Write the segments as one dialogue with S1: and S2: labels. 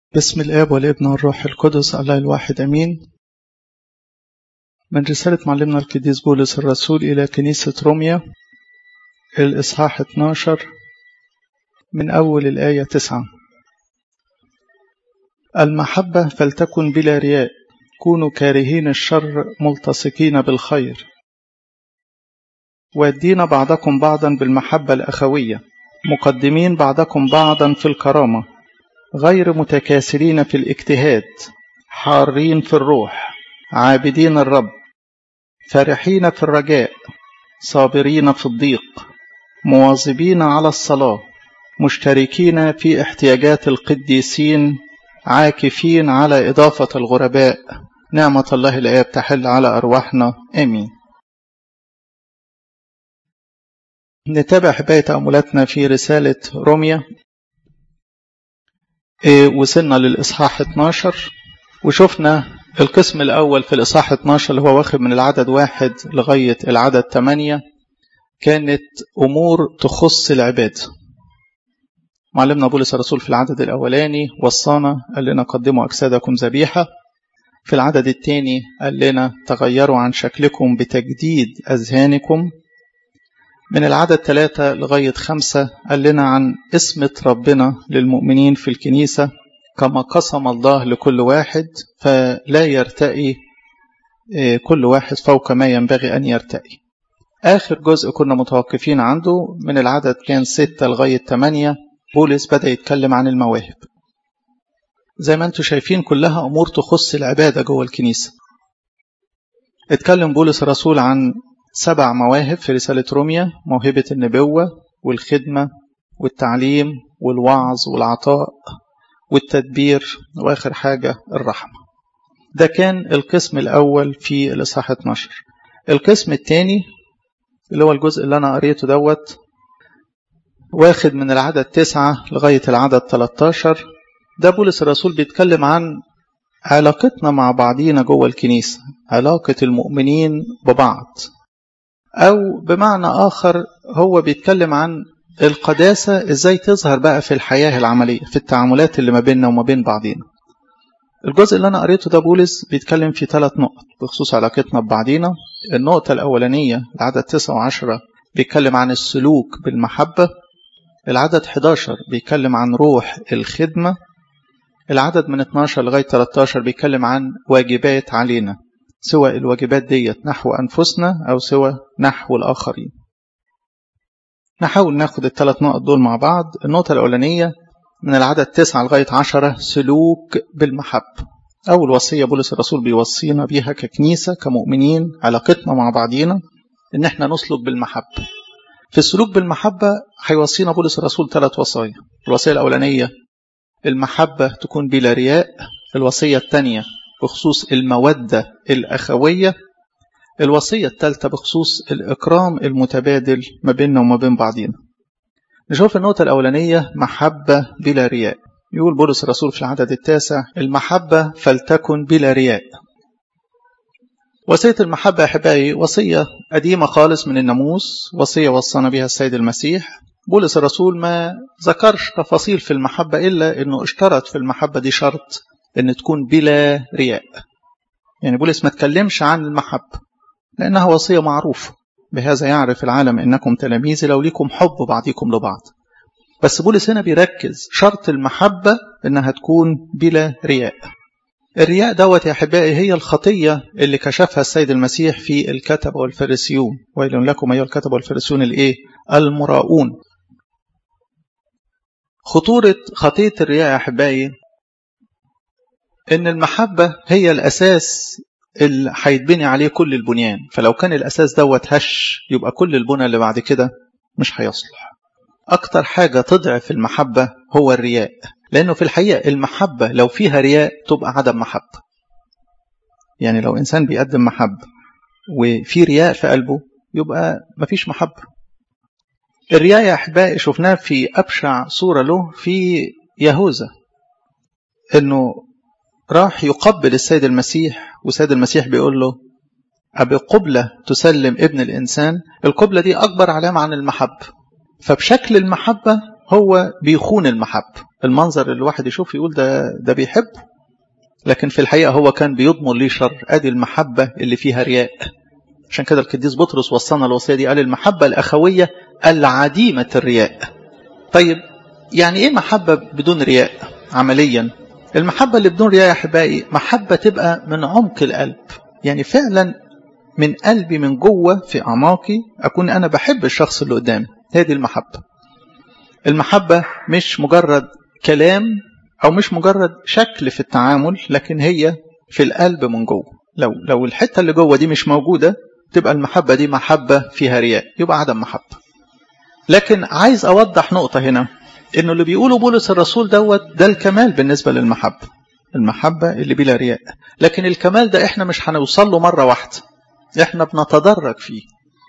S1: بسم الآب والابن والروح القدس الله الواحد أمين من رسالة معلمنا القديس بولس الرسول إلى كنيسة روميا الإصحاح 12 من أول الآية 9 المحبة فلتكن بلا رياء كونوا كارهين الشر ملتصقين بالخير وادين بعضكم بعضا بالمحبة الأخوية مقدمين بعضكم بعضا في الكرامة غير متكاسلين في الاجتهاد حارين في الروح عابدين الرب فرحين في الرجاء صابرين في الضيق مواظبين على الصلاة مشتركين في احتياجات القديسين عاكفين على إضافة الغرباء نعمة الله الآب تحل على أرواحنا آمين نتابع حباية تأملاتنا في رسالة روميا وصلنا للإصحاح 12 وشفنا القسم الأول في الإصحاح 12 اللي هو واخد من العدد واحد لغاية العدد 8 كانت أمور تخص العبادة معلمنا بولس الرسول في العدد الأولاني وصانا قال لنا قدموا أجسادكم ذبيحة في العدد الثاني قال لنا تغيروا عن شكلكم بتجديد أذهانكم من العدد ثلاثة لغاية خمسة قال لنا عن اسمة ربنا للمؤمنين في الكنيسة كما قسم الله لكل واحد فلا يرتقي كل واحد فوق ما ينبغي أن يرتقي آخر جزء كنا متوقفين عنده من العدد كان ستة لغاية ثمانية بولس بدأ يتكلم عن المواهب زي ما انتم شايفين كلها أمور تخص العبادة جوه الكنيسة اتكلم بولس الرسول عن سبع مواهب في رسالة روميا موهبة النبوة والخدمة والتعليم والوعظ والعطاء والتدبير وآخر حاجة الرحمة ده كان القسم الأول في الإصحاح 12 القسم الثاني اللي هو الجزء اللي أنا قريته دوت واخد من العدد تسعة لغاية العدد 13 ده بولس الرسول بيتكلم عن علاقتنا مع بعضينا جوه الكنيسة علاقة المؤمنين ببعض أو بمعنى آخر هو بيتكلم عن القداسة إزاي تظهر بقى في الحياة العملية في التعاملات اللي ما بيننا وما بين بعضينا الجزء اللي أنا قريته ده بولس بيتكلم في ثلاث نقط بخصوص علاقتنا ببعضينا النقطة الأولانية العدد 9 و10 بيتكلم عن السلوك بالمحبة العدد 11 بيتكلم عن روح الخدمة العدد من 12 لغاية 13 بيتكلم عن واجبات علينا سواء الواجبات ديت نحو أنفسنا أو سواء نحو الآخرين نحاول ناخد الثلاث نقط دول مع بعض النقطة الأولانية من العدد 9 لغاية 10 سلوك بالمحبة أول وصية بولس الرسول بيوصينا بيها ككنيسة كمؤمنين علاقتنا مع بعضينا إن احنا نسلك بالمحبة في السلوك بالمحبة هيوصينا بولس الرسول ثلاث وصايا الوصية الأولانية المحبة تكون بلا رياء الوصية الثانية بخصوص المودة الأخوية الوصية الثالثة بخصوص الإكرام المتبادل ما بيننا وما بين بعضينا نشوف النقطة الأولانية محبة بلا رياء يقول بولس الرسول في العدد التاسع المحبة فلتكن بلا رياء وصية المحبة يا أحبائي وصية قديمة خالص من الناموس وصية وصانا بها السيد المسيح بولس الرسول ما ذكرش تفاصيل في المحبة إلا أنه اشترط في المحبة دي شرط أن تكون بلا رياء يعني بولس ما تكلمش عن المحبة لأنها وصية معروفة بهذا يعرف العالم أنكم تلاميذي لو ليكم حب بعضكم لبعض بس بولس هنا بيركز شرط المحبة أنها تكون بلا رياء الرياء دوت يا أحبائي هي الخطية اللي كشفها السيد المسيح في الكتب والفريسيون ويل لكم أيها الكتب والفريسيون الإيه؟ المراؤون خطورة خطية الرياء يا أحبائي إن المحبة هي الأساس اللي هيتبني عليه كل البنيان فلو كان الأساس دوت هش يبقى كل البنى اللي بعد كده مش هيصلح أكتر حاجة تضعف المحبة هو الرياء لأنه في الحقيقة المحبة لو فيها رياء تبقى عدم محبة يعني لو إنسان بيقدم محبة وفي رياء في قلبه يبقى مفيش محبة الرياء يا أحبائي شفناه في أبشع صورة له في يهوذا إنه راح يقبل السيد المسيح والسيد المسيح بيقول له أبي قبلة تسلم ابن الإنسان القبلة دي أكبر علامة عن المحبة فبشكل المحبة هو بيخون المحبة المنظر اللي الواحد يشوف يقول ده ده بيحبه لكن في الحقيقة هو كان بيضمن ليه شر ادي المحبة اللي فيها رياء عشان كده القديس بطرس وصلنا الوصية دي قال المحبة الأخوية العديمة الرياء طيب يعني ايه محبة بدون رياء عمليا المحبة اللي بدون رياء يا أحبائي محبة تبقى من عمق القلب يعني فعلا من قلبي من جوه في أعماقي أكون أنا بحب الشخص اللي قدامي هذه المحبة المحبة مش مجرد كلام أو مش مجرد شكل في التعامل لكن هي في القلب من جوه لو لو الحتة اللي جوه دي مش موجودة تبقى المحبة دي محبة فيها رياء يبقى عدم محبة لكن عايز أوضح نقطة هنا إنه اللي بيقوله بولس الرسول دوت ده الكمال بالنسبة للمحبة المحبة اللي بلا رياء لكن الكمال ده إحنا مش هنوصل له مرة واحدة إحنا بنتدرج فيه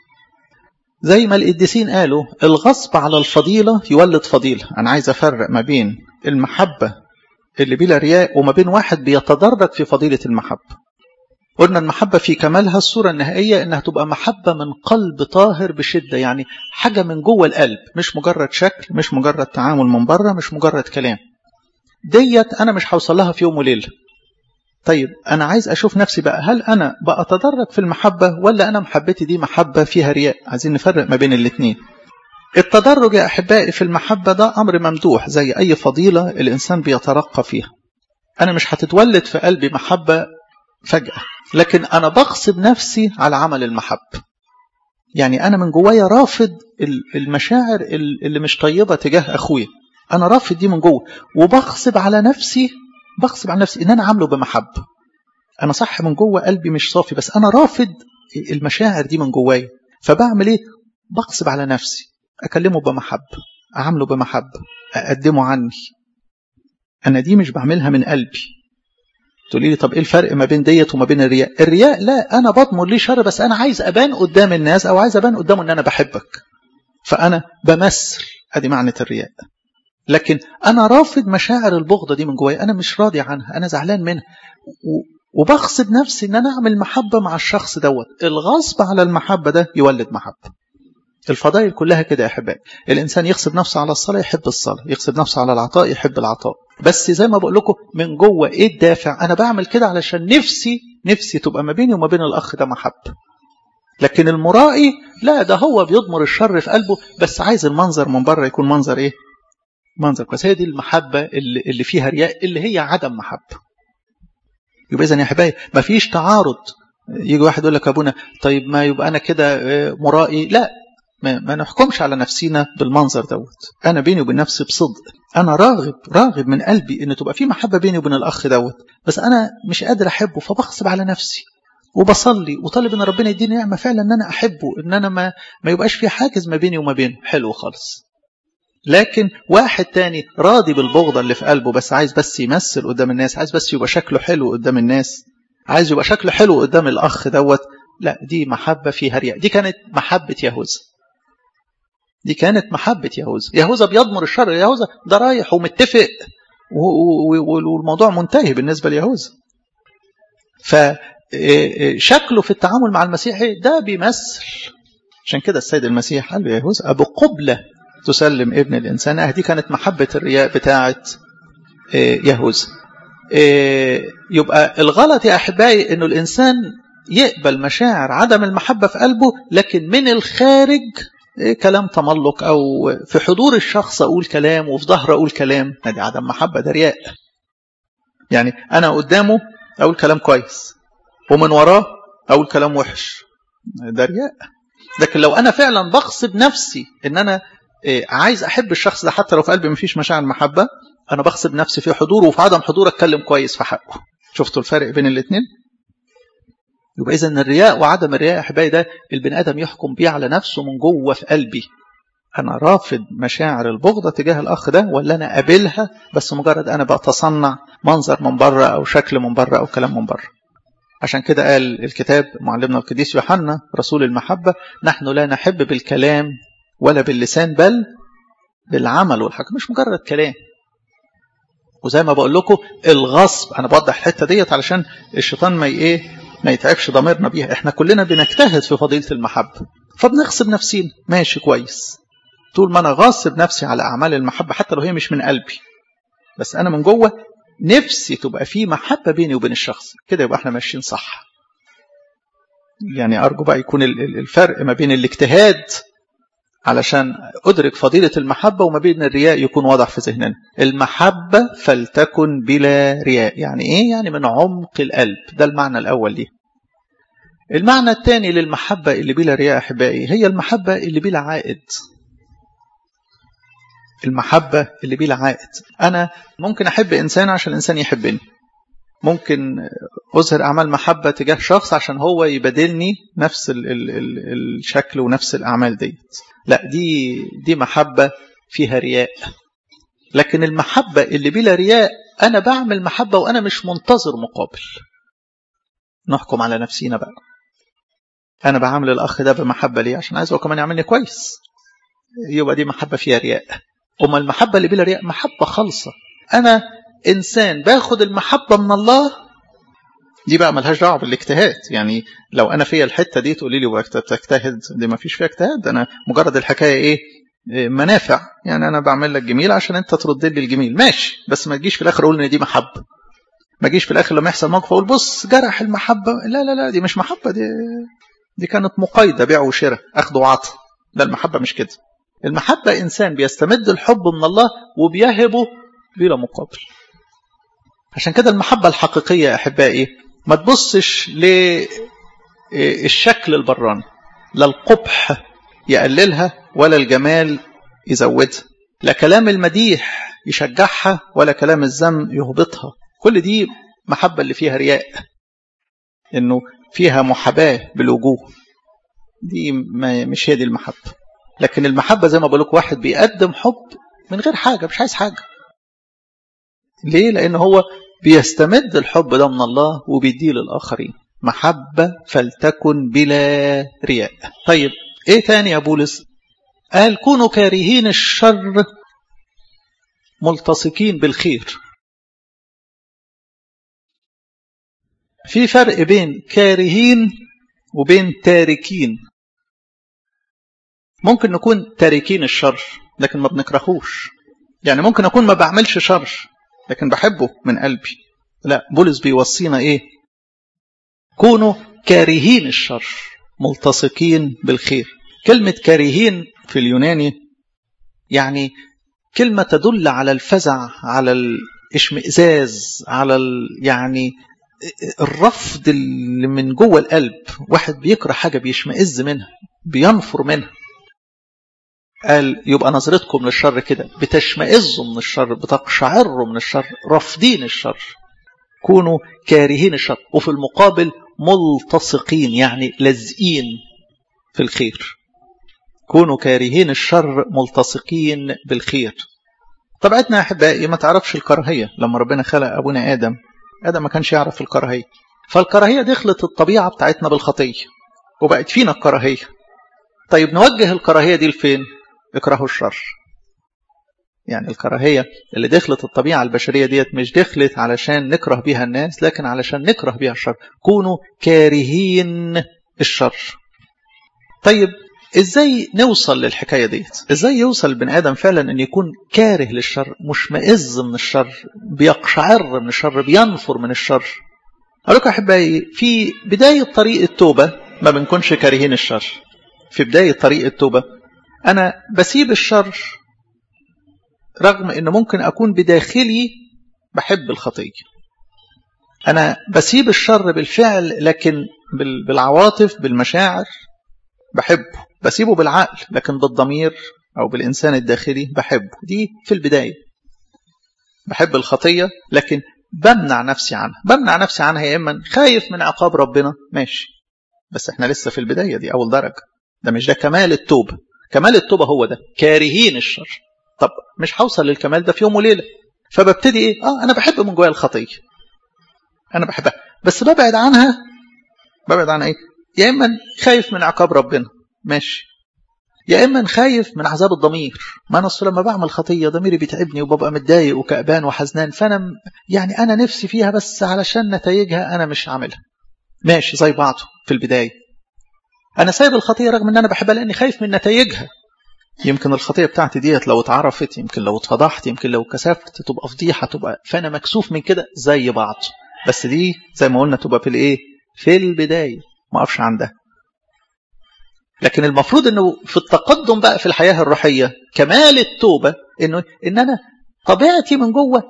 S1: زي ما القديسين قالوا الغصب على الفضيلة يولد فضيلة أنا عايز أفرق ما بين المحبة اللي بلا رياء وما بين واحد بيتدرج في فضيلة المحبة قلنا المحبة في كمالها الصورة النهائية إنها تبقى محبة من قلب طاهر بشدة يعني حاجة من جوه القلب مش مجرد شكل مش مجرد تعامل من بره مش مجرد كلام ديت أنا مش هوصل لها في يوم وليلة طيب أنا عايز أشوف نفسي بقى هل أنا بأتدرج في المحبة ولا أنا محبتي دي محبة فيها رياء عايزين نفرق ما بين الاثنين التدرج يا أحبائي في المحبة ده أمر ممدوح زي أي فضيلة الإنسان بيترقى فيها أنا مش هتتولد في قلبي محبة فجأة لكن أنا بغصب نفسي على عمل المحبة يعني أنا من جوايا رافض المشاعر اللي مش طيبة تجاه أخويا أنا رافض دي من جوه وبغصب على نفسي بغصب على نفسي إن أنا عامله بمحبة أنا صح من جوه قلبي مش صافي بس أنا رافض المشاعر دي من جوايا فبعمل إيه بغصب على نفسي أكلمه بمحبة أعامله بمحبة أقدمه عني أنا دي مش بعملها من قلبي تقولي لي طب ايه الفرق ما بين ديت وما بين الرياء الرياء لا انا بضمن ليه شر بس انا عايز ابان قدام الناس او عايز ابان قدامه ان انا بحبك فانا بمثل ادي معنى الرياء لكن انا رافض مشاعر البغضه دي من جوايا انا مش راضي عنها انا زعلان منها وبغصب نفسي ان انا اعمل محبه مع الشخص دوت الغصب على المحبه ده يولد محبه الفضائل كلها كده يا احبائي الانسان يغصب نفسه على الصلاه يحب الصلاه يغصب نفسه على العطاء يحب العطاء بس زي ما بقول لكم من جوه ايه الدافع انا بعمل كده علشان نفسي نفسي تبقى ما بيني وما بين الاخ ده محبه لكن المرائي لا ده هو بيضمر الشر في قلبه بس عايز المنظر من بره يكون منظر ايه منظر كويس هي دي المحبه اللي, اللي فيها رياء اللي هي عدم محبه يبقى اذا يا احبائي ما فيش تعارض يجي واحد يقول لك يا ابونا طيب ما يبقى انا كده مرائي لا ما, ما نحكمش على نفسينا بالمنظر دوت انا بيني وبين نفسي بصدق انا راغب راغب من قلبي ان تبقى في محبه بيني وبين الاخ دوت بس انا مش قادر احبه فبغصب على نفسي وبصلي وطالب ان ربنا يديني نعمه فعلا ان انا احبه ان انا ما ما يبقاش في حاجز ما بيني وما بينه حلو خالص لكن واحد تاني راضي بالبغضة اللي في قلبه بس عايز بس يمثل قدام الناس عايز بس يبقى شكله حلو قدام الناس عايز يبقى شكله حلو قدام الأخ دوت لا دي محبة فيها رياء دي كانت محبة يهوذا دي كانت محبة يهوذا يهوذا بيضمر الشر يهوذا ده رايح ومتفق والموضوع منتهي بالنسبة ليهوذا فشكله في التعامل مع المسيح ده بيمثل عشان كده السيد المسيح قال له يهوذا أبو قبلة تسلم ابن الإنسان اه دي كانت محبة الرياء بتاعة يهوذا يبقى الغلط يا أحبائي أنه الإنسان يقبل مشاعر عدم المحبة في قلبه لكن من الخارج كلام تملق أو في حضور الشخص أقول كلام وفي ظهر أقول كلام دي عدم محبة ده رياء يعني أنا قدامه أقول كلام كويس ومن وراه أقول كلام وحش ده رياء لكن لو أنا فعلا بغصب نفسي إن أنا عايز أحب الشخص ده حتى لو في قلبي مفيش مشاعر محبة أنا بغصب نفسي في حضوره وفي عدم حضوره أتكلم كويس في حقه شفتوا الفرق بين الاثنين يبقى إذا الرياء وعدم الرياء يا أحبائي ده البني آدم يحكم بيه على نفسه من جوه في قلبي أنا رافض مشاعر البغضة تجاه الأخ ده ولا أنا قابلها بس مجرد أنا بتصنع منظر من بره أو شكل من بره أو كلام من بره عشان كده قال الكتاب معلمنا القديس يوحنا رسول المحبة نحن لا نحب بالكلام ولا باللسان بل بالعمل والحق مش مجرد كلام وزي ما بقول لكم الغصب انا بوضح الحته ديت علشان الشيطان ما ايه ما يتعبش ضميرنا بيها احنا كلنا بنجتهد في فضيله المحبه فبنغصب نفسينا ماشي كويس طول ما انا غاصب نفسي على اعمال المحبه حتى لو هي مش من قلبي بس انا من جوه نفسي تبقى في محبه بيني وبين الشخص كده يبقى احنا ماشيين صح يعني ارجو بقى يكون الفرق ما بين الاجتهاد علشان ادرك فضيله المحبه وما بين الرياء يكون واضح في ذهننا المحبه فلتكن بلا رياء يعني ايه يعني من عمق القلب ده المعنى الاول ليه المعنى الثاني للمحبة اللي بلا رياء أحبائي هي المحبة اللي بلا عائد المحبة اللي بلا عائد أنا ممكن أحب إنسان عشان الإنسان يحبني ممكن أظهر أعمال محبة تجاه شخص عشان هو يبادلني نفس ال ال ال الشكل ونفس الأعمال ديت لا دي دي محبة فيها رياء لكن المحبة اللي بلا رياء أنا بعمل محبة وأنا مش منتظر مقابل نحكم على نفسينا بقى انا بعامل الاخ ده بمحبه ليه عشان عايز هو كمان يعملني كويس يبقى دي محبه فيها رياء اما المحبه اللي بلا رياء محبه خالصه انا انسان باخد المحبه من الله دي بقى ملهاش دعوه بالاجتهاد يعني لو انا فيا الحته دي تقولي لي بتجتهد دي ما فيش فيها اجتهاد انا مجرد الحكايه ايه منافع يعني انا بعمل لك جميل عشان انت ترد لي الجميل ماشي بس ما تجيش في الاخر اقول ان دي محبه ما اجيش في الاخر لما يحصل موقف اقول بص جرح المحبه لا لا لا دي مش محبه دي دي كانت مقايضة بيع وشراء أخذ وعطاء ده المحبة مش كده المحبة إنسان بيستمد الحب من الله وبيهبه بلا مقابل عشان كده المحبة الحقيقية يا أحبائي ما تبصش للشكل البراني لا القبح يقللها ولا الجمال يزودها لا كلام المديح يشجعها ولا كلام الذم يهبطها كل دي محبة اللي فيها رياء انه فيها محاباة بالوجوه دي ما مش هي دي المحبة لكن المحبة زي ما بقول لك واحد بيقدم حب من غير حاجة مش عايز حاجة ليه لأن هو بيستمد الحب ده من الله وبيديه للآخرين محبة فلتكن بلا رياء طيب ايه تاني يا بولس قال كونوا كارهين الشر ملتصقين بالخير في فرق بين كارهين وبين تاركين ممكن نكون تاركين الشر لكن ما بنكرهوش يعني ممكن أكون ما بعملش شر لكن بحبه من قلبي لا بولس بيوصينا إيه كونوا كارهين الشر ملتصقين بالخير كلمة كارهين في اليوناني يعني كلمة تدل على الفزع على الاشمئزاز على ال يعني الرفض اللي من جوه القلب واحد بيكره حاجة بيشمئز منها بينفر منها قال يبقى نظرتكم للشر كده بتشمئزوا من الشر بتقشعروا من الشر رافضين الشر كونوا كارهين الشر وفي المقابل ملتصقين يعني لازقين في الخير كونوا كارهين الشر ملتصقين بالخير طبيعتنا يا احبائي ما تعرفش الكراهيه لما ربنا خلق ابونا ادم ادم ما كانش يعرف الكراهيه فالكراهيه دخلت الطبيعه بتاعتنا بالخطيه وبقت فينا الكراهيه طيب نوجه الكراهيه دي لفين اكرهوا الشر يعني الكراهية اللي دخلت الطبيعة البشرية ديت مش دخلت علشان نكره بيها الناس لكن علشان نكره بيها الشر كونوا كارهين الشر طيب ازاي نوصل للحكاية ديت ازاي يوصل البني ادم فعلا ان يكون كاره للشر مشمئز من الشر بيقشعر من الشر بينفر من الشر اقول لكم احبائي في بداية طريق التوبة ما بنكونش كارهين الشر في بداية طريق التوبة انا بسيب الشر رغم ان ممكن اكون بداخلي بحب الخطيه انا بسيب الشر بالفعل لكن بالعواطف بالمشاعر بحبه بسيبه بالعقل لكن بالضمير او بالانسان الداخلي بحبه دي في البدايه بحب الخطيه لكن بمنع نفسي عنها بمنع نفسي عنها يا اما خايف من عقاب ربنا ماشي بس احنا لسه في البدايه دي اول درجه ده مش ده كمال التوبه كمال التوبه هو ده كارهين الشر طب مش هوصل للكمال ده في يوم وليله فببتدي ايه اه انا بحب من جوايا الخطيه انا بحبها بس ببعد عنها ببعد عنها ايه يا اما خايف من عقاب ربنا ماشي يا اما خايف من عذاب الضمير ما انا اصل لما بعمل خطيه ضميري بيتعبني وببقى متضايق وكأبان وحزنان فانا يعني انا نفسي فيها بس علشان نتائجها انا مش عاملها ماشي زي بعضه في البدايه انا سايب الخطيه رغم ان انا بحبها لاني خايف من نتائجها يمكن الخطية بتاعتي ديت لو اتعرفت يمكن لو اتفضحت يمكن لو كسفت تبقى فضيحة تبقى فأنا مكسوف من كده زي بعض بس دي زي ما قلنا تبقى في الايه في البداية ما اقفش عندها لكن المفروض انه في التقدم بقى في الحياة الروحية كمال التوبة انه ان انا طبيعتي من جوه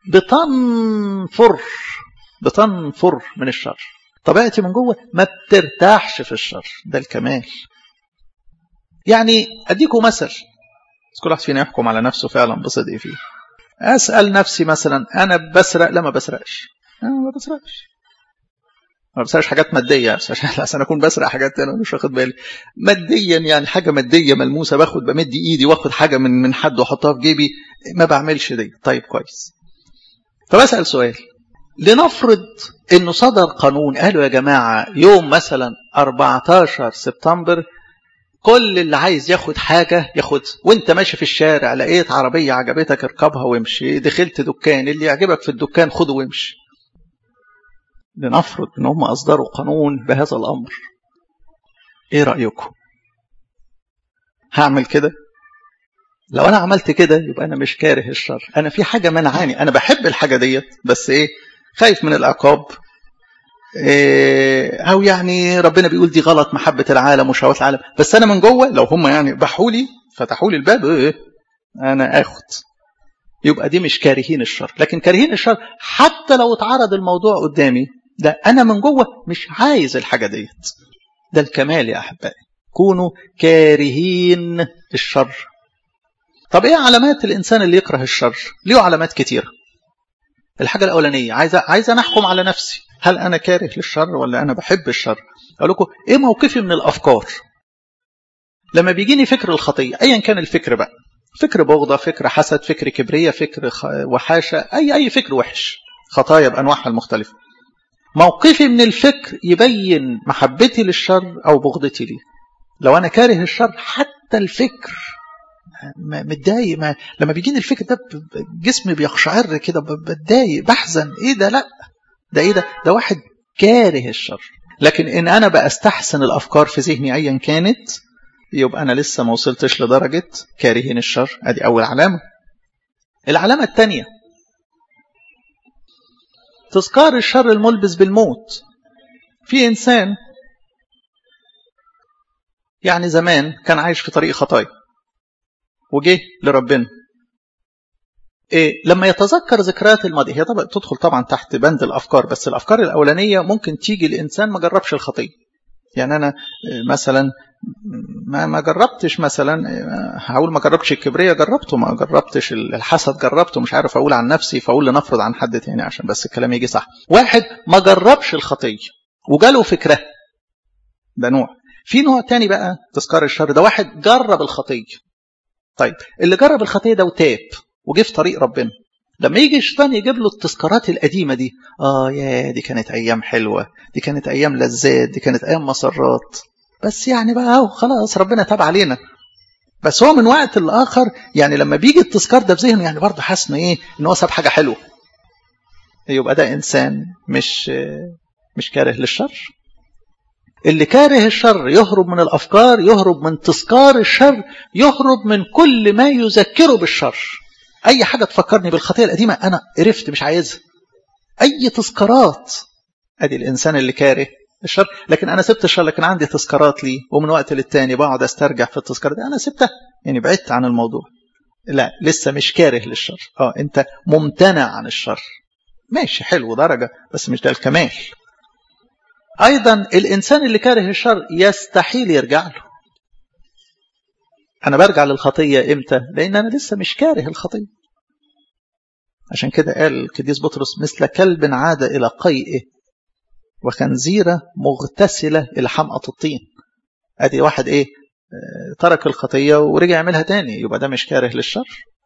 S1: بتنفر بتنفر من الشر طبيعتي من جوه ما بترتاحش في الشر ده الكمال يعني اديكم مثل كل واحد فينا يحكم على نفسه فعلا بصدق فيه اسال نفسي مثلا انا بسرق لا ما بسرقش انا ما بسرقش ما بسرقش حاجات ماديه عشان اكون بسرق حاجات انا مش واخد بالي ماديا يعني حاجه ماديه ملموسه باخد بمد ايدي واخد حاجه من من حد واحطها في جيبي ما بعملش دي طيب كويس فبسال سؤال لنفرض انه صدر قانون قالوا يا جماعه يوم مثلا 14 سبتمبر كل اللي عايز ياخد حاجة ياخد وانت ماشي في الشارع لقيت عربية عجبتك اركبها وامشي دخلت دكان اللي يعجبك في الدكان خده وامشي لنفرض ان هم اصدروا قانون بهذا الامر ايه رأيكم هعمل كده لو انا عملت كده يبقى انا مش كاره الشر انا في حاجة منعاني انا بحب الحاجة ديت بس ايه خايف من العقاب او يعني ربنا بيقول دي غلط محبه العالم وشهوات العالم بس انا من جوه لو هم يعني بحوا لي فتحوا لي الباب ايه انا اخد يبقى دي مش كارهين الشر لكن كارهين الشر حتى لو اتعرض الموضوع قدامي ده انا من جوه مش عايز الحاجه ديت ده الكمال يا احبائي كونوا كارهين الشر طب ايه علامات الانسان اللي يكره الشر ليه علامات كتيره الحاجه الاولانيه عايز عايز انا احكم على نفسي هل انا كاره للشر ولا انا بحب الشر اقول لكم ايه موقفي من الافكار لما بيجيني فكر الخطيه ايا كان الفكر بقى فكر بغضه فكر حسد فكر كبريه فكر وحاشه اي اي فكر وحش خطايا بانواعها المختلفه موقفي من الفكر يبين محبتي للشر او بغضتي ليه لو انا كاره الشر حتى الفكر متضايق ما لما بيجيني الفكر ده جسمي بيقشعر كده بتضايق بحزن ايه ده لا ده ايه ده ده واحد كاره الشر لكن ان انا بستحسن الافكار في ذهني ايا كانت يبقى انا لسه ما وصلتش لدرجه كارهين الشر ادي اول علامه العلامه الثانيه تذكار الشر الملبس بالموت في انسان يعني زمان كان عايش في طريق خطايا وجه لربنا إيه لما يتذكر ذكريات الماضي هي طبعا تدخل طبعا تحت بند الافكار بس الافكار الاولانيه ممكن تيجي الانسان ما جربش الخطيه يعني انا مثلا ما ما جربتش مثلا هقول ما جربتش الكبرياء جربته ما جربتش الحسد جربته مش عارف اقول عن نفسي فاقول لنفرض عن حد تاني عشان بس الكلام يجي صح واحد ما جربش الخطيه وجاله فكره ده نوع في نوع تاني بقى تذكار الشر ده واحد جرب الخطيه طيب اللي جرب الخطيه ده وتاب وجه في طريق ربنا لما يجي الشيطان يجيب له التذكارات القديمه دي اه يا دي كانت ايام حلوه دي كانت ايام لذات دي كانت ايام مسرات بس يعني بقى اهو خلاص ربنا تاب علينا بس هو من وقت لاخر يعني لما بيجي التذكار ده في ذهنه يعني برضه حاسس ايه ان هو ساب حاجه حلوه يبقى ده انسان مش مش كاره للشر اللي كاره الشر يهرب من الافكار يهرب من تذكار الشر يهرب من كل ما يذكره بالشر اي حاجه تفكرني بالخطيه القديمه انا قرفت مش عايزها اي تذكارات ادي الانسان اللي كاره الشر لكن انا سبت الشر لكن عندي تذكارات لي ومن وقت للتاني بقعد استرجع في التذكار دي انا سبتها يعني بعدت عن الموضوع لا لسه مش كاره للشر اه انت ممتنع عن الشر ماشي حلو درجه بس مش ده الكمال ايضا الانسان اللي كاره الشر يستحيل يرجع له انا برجع للخطيه امتى لان انا لسه مش كاره الخطيه عشان كده قال القديس بطرس مثل كلب عاد الى قيئه وخنزيره مغتسله الى حمقى الطين ادي واحد ايه ترك الخطيه ورجع يعملها تاني يبقى ده مش كاره للشر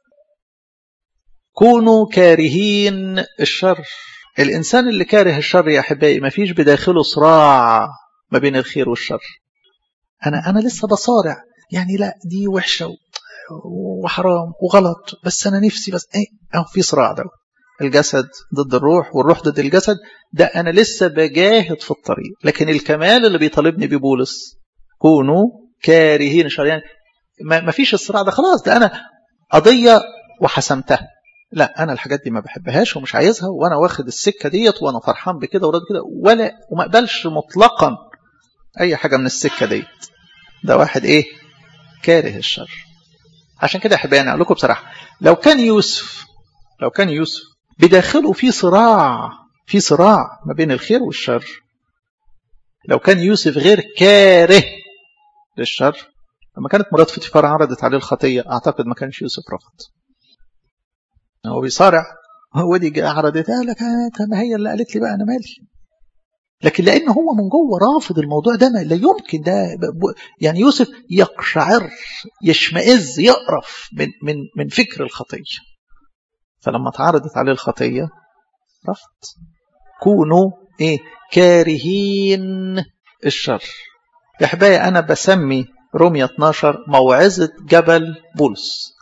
S1: كونوا كارهين الشر الانسان اللي كاره الشر يا احبائي ما فيش بداخله صراع ما بين الخير والشر انا انا لسه بصارع يعني لا دي وحشه وحرام وغلط بس انا نفسي بس ايه اهو في صراع ده الجسد ضد الروح والروح ضد الجسد ده انا لسه بجاهد في الطريق لكن الكمال اللي بيطالبني بيه بولس كونوا كارهين الشر يعني ما فيش الصراع ده خلاص ده انا قضيه وحسمتها لا انا الحاجات دي ما بحبهاش ومش عايزها وانا واخد السكه ديت وانا فرحان بكده وراضي كده ولا وما اقبلش مطلقا اي حاجه من السكه ديت ده واحد ايه كاره الشر عشان كده احب يعني اقول لكم بصراحه لو كان يوسف لو كان يوسف بداخله في صراع في صراع ما بين الخير والشر لو كان يوسف غير كاره للشر لما كانت مرات فطيفار عرضت عليه الخطيه اعتقد ما كانش يوسف رفض هو بيصارع هو دي عرضت قال لك ما هي اللي قالت لي بقى انا مالي لكن لان هو من جوه رافض الموضوع ده لا يمكن ده يعني يوسف يقشعر يشمئز يقرف من من من فكر الخطيه فلما اتعرضت عليه الخطيه رفض كونوا ايه كارهين الشر يا حبايبي انا بسمي رومية 12 موعظة جبل بولس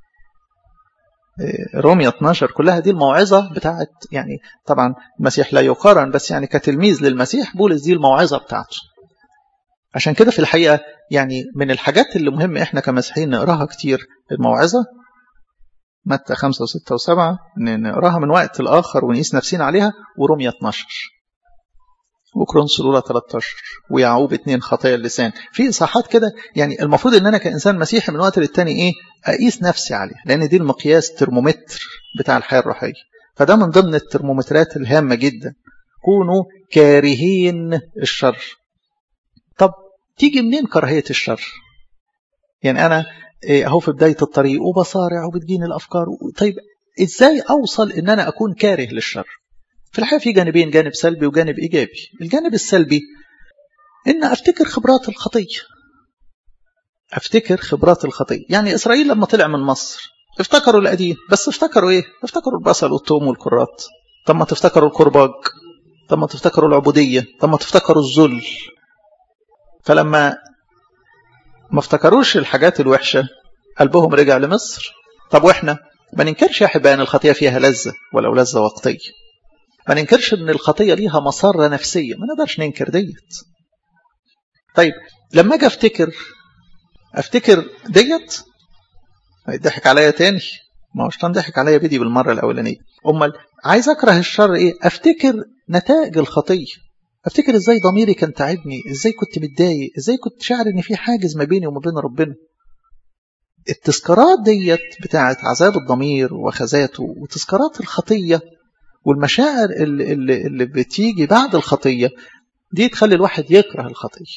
S1: رومية 12 كلها دي الموعظة بتاعت يعني طبعا المسيح لا يقارن بس يعني كتلميذ للمسيح بولس دي الموعظة بتاعته عشان كده في الحقيقة يعني من الحاجات اللي مهم احنا كمسيحيين نقراها كتير الموعظة متى 5 و6 و7 نقراها من وقت لآخر ونقيس نفسنا عليها ورومية 12 وكرونس الاولى 13 ويعقوب 2 خطايا اللسان في اصحاحات كده يعني المفروض ان انا كانسان مسيحي من وقت للتاني ايه اقيس نفسي عليها لان دي المقياس ترمومتر بتاع الحياه الروحيه فده من ضمن الترمومترات الهامه جدا كونوا كارهين الشر طب تيجي منين كراهيه الشر يعني انا اهو في بدايه الطريق وبصارع وبتجيني الافكار طيب ازاي اوصل ان انا اكون كاره للشر في الحقيقة في جانبين جانب سلبي وجانب إيجابي الجانب السلبي إن أفتكر خبرات الخطية أفتكر خبرات الخطية يعني إسرائيل لما طلع من مصر افتكروا القديم بس افتكروا إيه افتكروا البصل والثوم والكرات طب ما تفتكروا الكرباج طب ما تفتكروا العبودية طب ما تفتكروا الذل فلما ما افتكروش الحاجات الوحشة قلبهم رجع لمصر طب وإحنا ما ننكرش يا أحبائي أن الخطية فيها لذة ولو لذة وقتية ما ننكرش ان الخطيه ليها مسره نفسيه ما نقدرش ننكر ديت طيب لما اجي افتكر افتكر ديت هيضحك عليا تاني ما هوش ضحك عليا بدي بالمره الاولانيه امال عايز اكره الشر ايه افتكر نتائج الخطيه افتكر ازاي ضميري كان تعبني ازاي كنت متضايق ازاي كنت شاعر ان في حاجز ما بيني وما بين ربنا التذكارات ديت بتاعت عذاب الضمير وخزاته وتذكارات الخطيه والمشاعر اللي, اللي, اللي بتيجي بعد الخطية دي تخلي الواحد يكره الخطية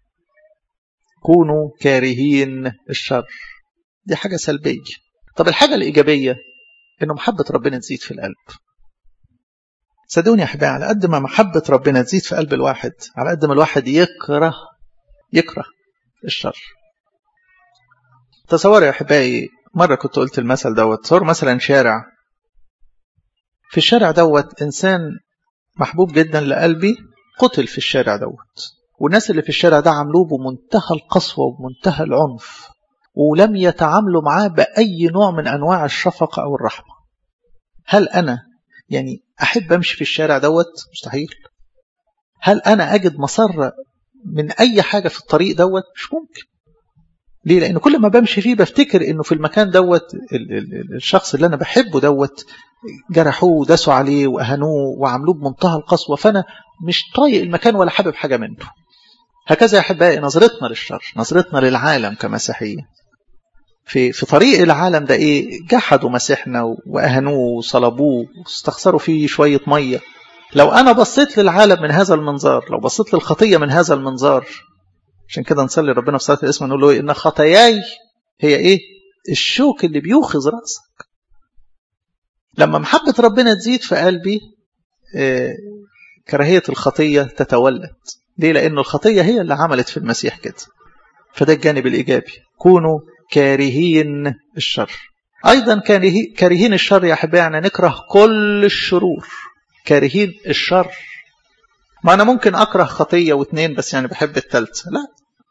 S1: كونوا كارهين الشر دي حاجة سلبية طب الحاجة الإيجابية إنه محبة ربنا تزيد في القلب صدقوني يا أحبائي على قد ما محبة ربنا تزيد في قلب الواحد على قد ما الواحد يكره يكره الشر تصوروا يا أحبائي مرة كنت قلت المثل دوت تصور مثلا شارع في الشارع دوت إنسان محبوب جدا لقلبي قتل في الشارع دوت والناس اللي في الشارع ده عملوه بمنتهى القسوة وبمنتهى العنف ولم يتعاملوا معاه بأي نوع من أنواع الشفقة أو الرحمة هل أنا يعني أحب أمشي في الشارع دوت مستحيل هل أنا أجد مسرة من أي حاجة في الطريق دوت مش ممكن ليه لأن كل ما بمشي فيه بفتكر إنه في المكان دوت الشخص اللي أنا بحبه دوت جرحوه وداسوا عليه وأهانوه وعملوه بمنتهى القسوة فأنا مش طايق المكان ولا حابب حاجة منه هكذا يا أحبائي نظرتنا للشر نظرتنا للعالم كمسيحية في في طريق العالم ده ايه جحدوا مسيحنا واهانوه وصلبوه واستخسروا فيه شويه ميه لو انا بصيت للعالم من هذا المنظار لو بصيت للخطيه من هذا المنظار عشان كده نصلي ربنا في صلاه الاسم نقول له إيه؟ ان خطاياي هي ايه الشوك اللي بيوخز راسك لما محبه ربنا تزيد في قلبي إيه كراهيه الخطيه تتولد ليه لأن الخطيه هي اللي عملت في المسيح كده فده الجانب الايجابي كونوا كارهين الشر أيضا كارهين الشر يا أحبائي يعني نكره كل الشرور كارهين الشر ما أنا ممكن أكره خطية واثنين بس يعني بحب الثالثة لا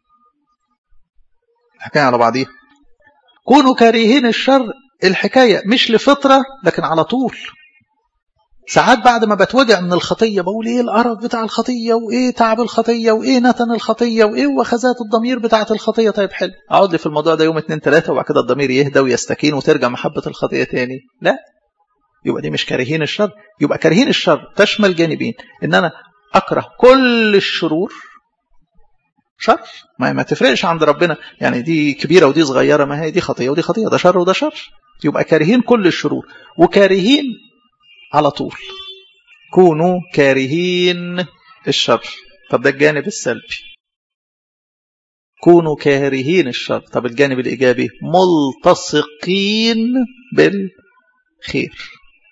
S1: الحكاية على بعضيها كونوا كارهين الشر الحكاية مش لفترة لكن على طول ساعات بعد ما بتوجع من الخطية بقول ايه القرف بتاع الخطية وايه تعب الخطية وايه نتن الخطية وايه وخزات الضمير بتاعة الخطية طيب حلو اقعد لي في الموضوع ده يوم اتنين تلاتة وبعد كده الضمير يهدى ويستكين وترجع محبة الخطية تاني لا يبقى دي مش كارهين الشر يبقى كارهين الشر تشمل جانبين ان انا اكره كل الشرور شر ما ما تفرقش عند ربنا يعني دي كبيرة ودي صغيرة ما هي دي خطية ودي خطية ده شر وده شر يبقى كارهين كل الشرور وكارهين على طول كونوا كارهين الشر طب ده الجانب السلبي كونوا كارهين الشر طب الجانب الإيجابي ملتصقين بالخير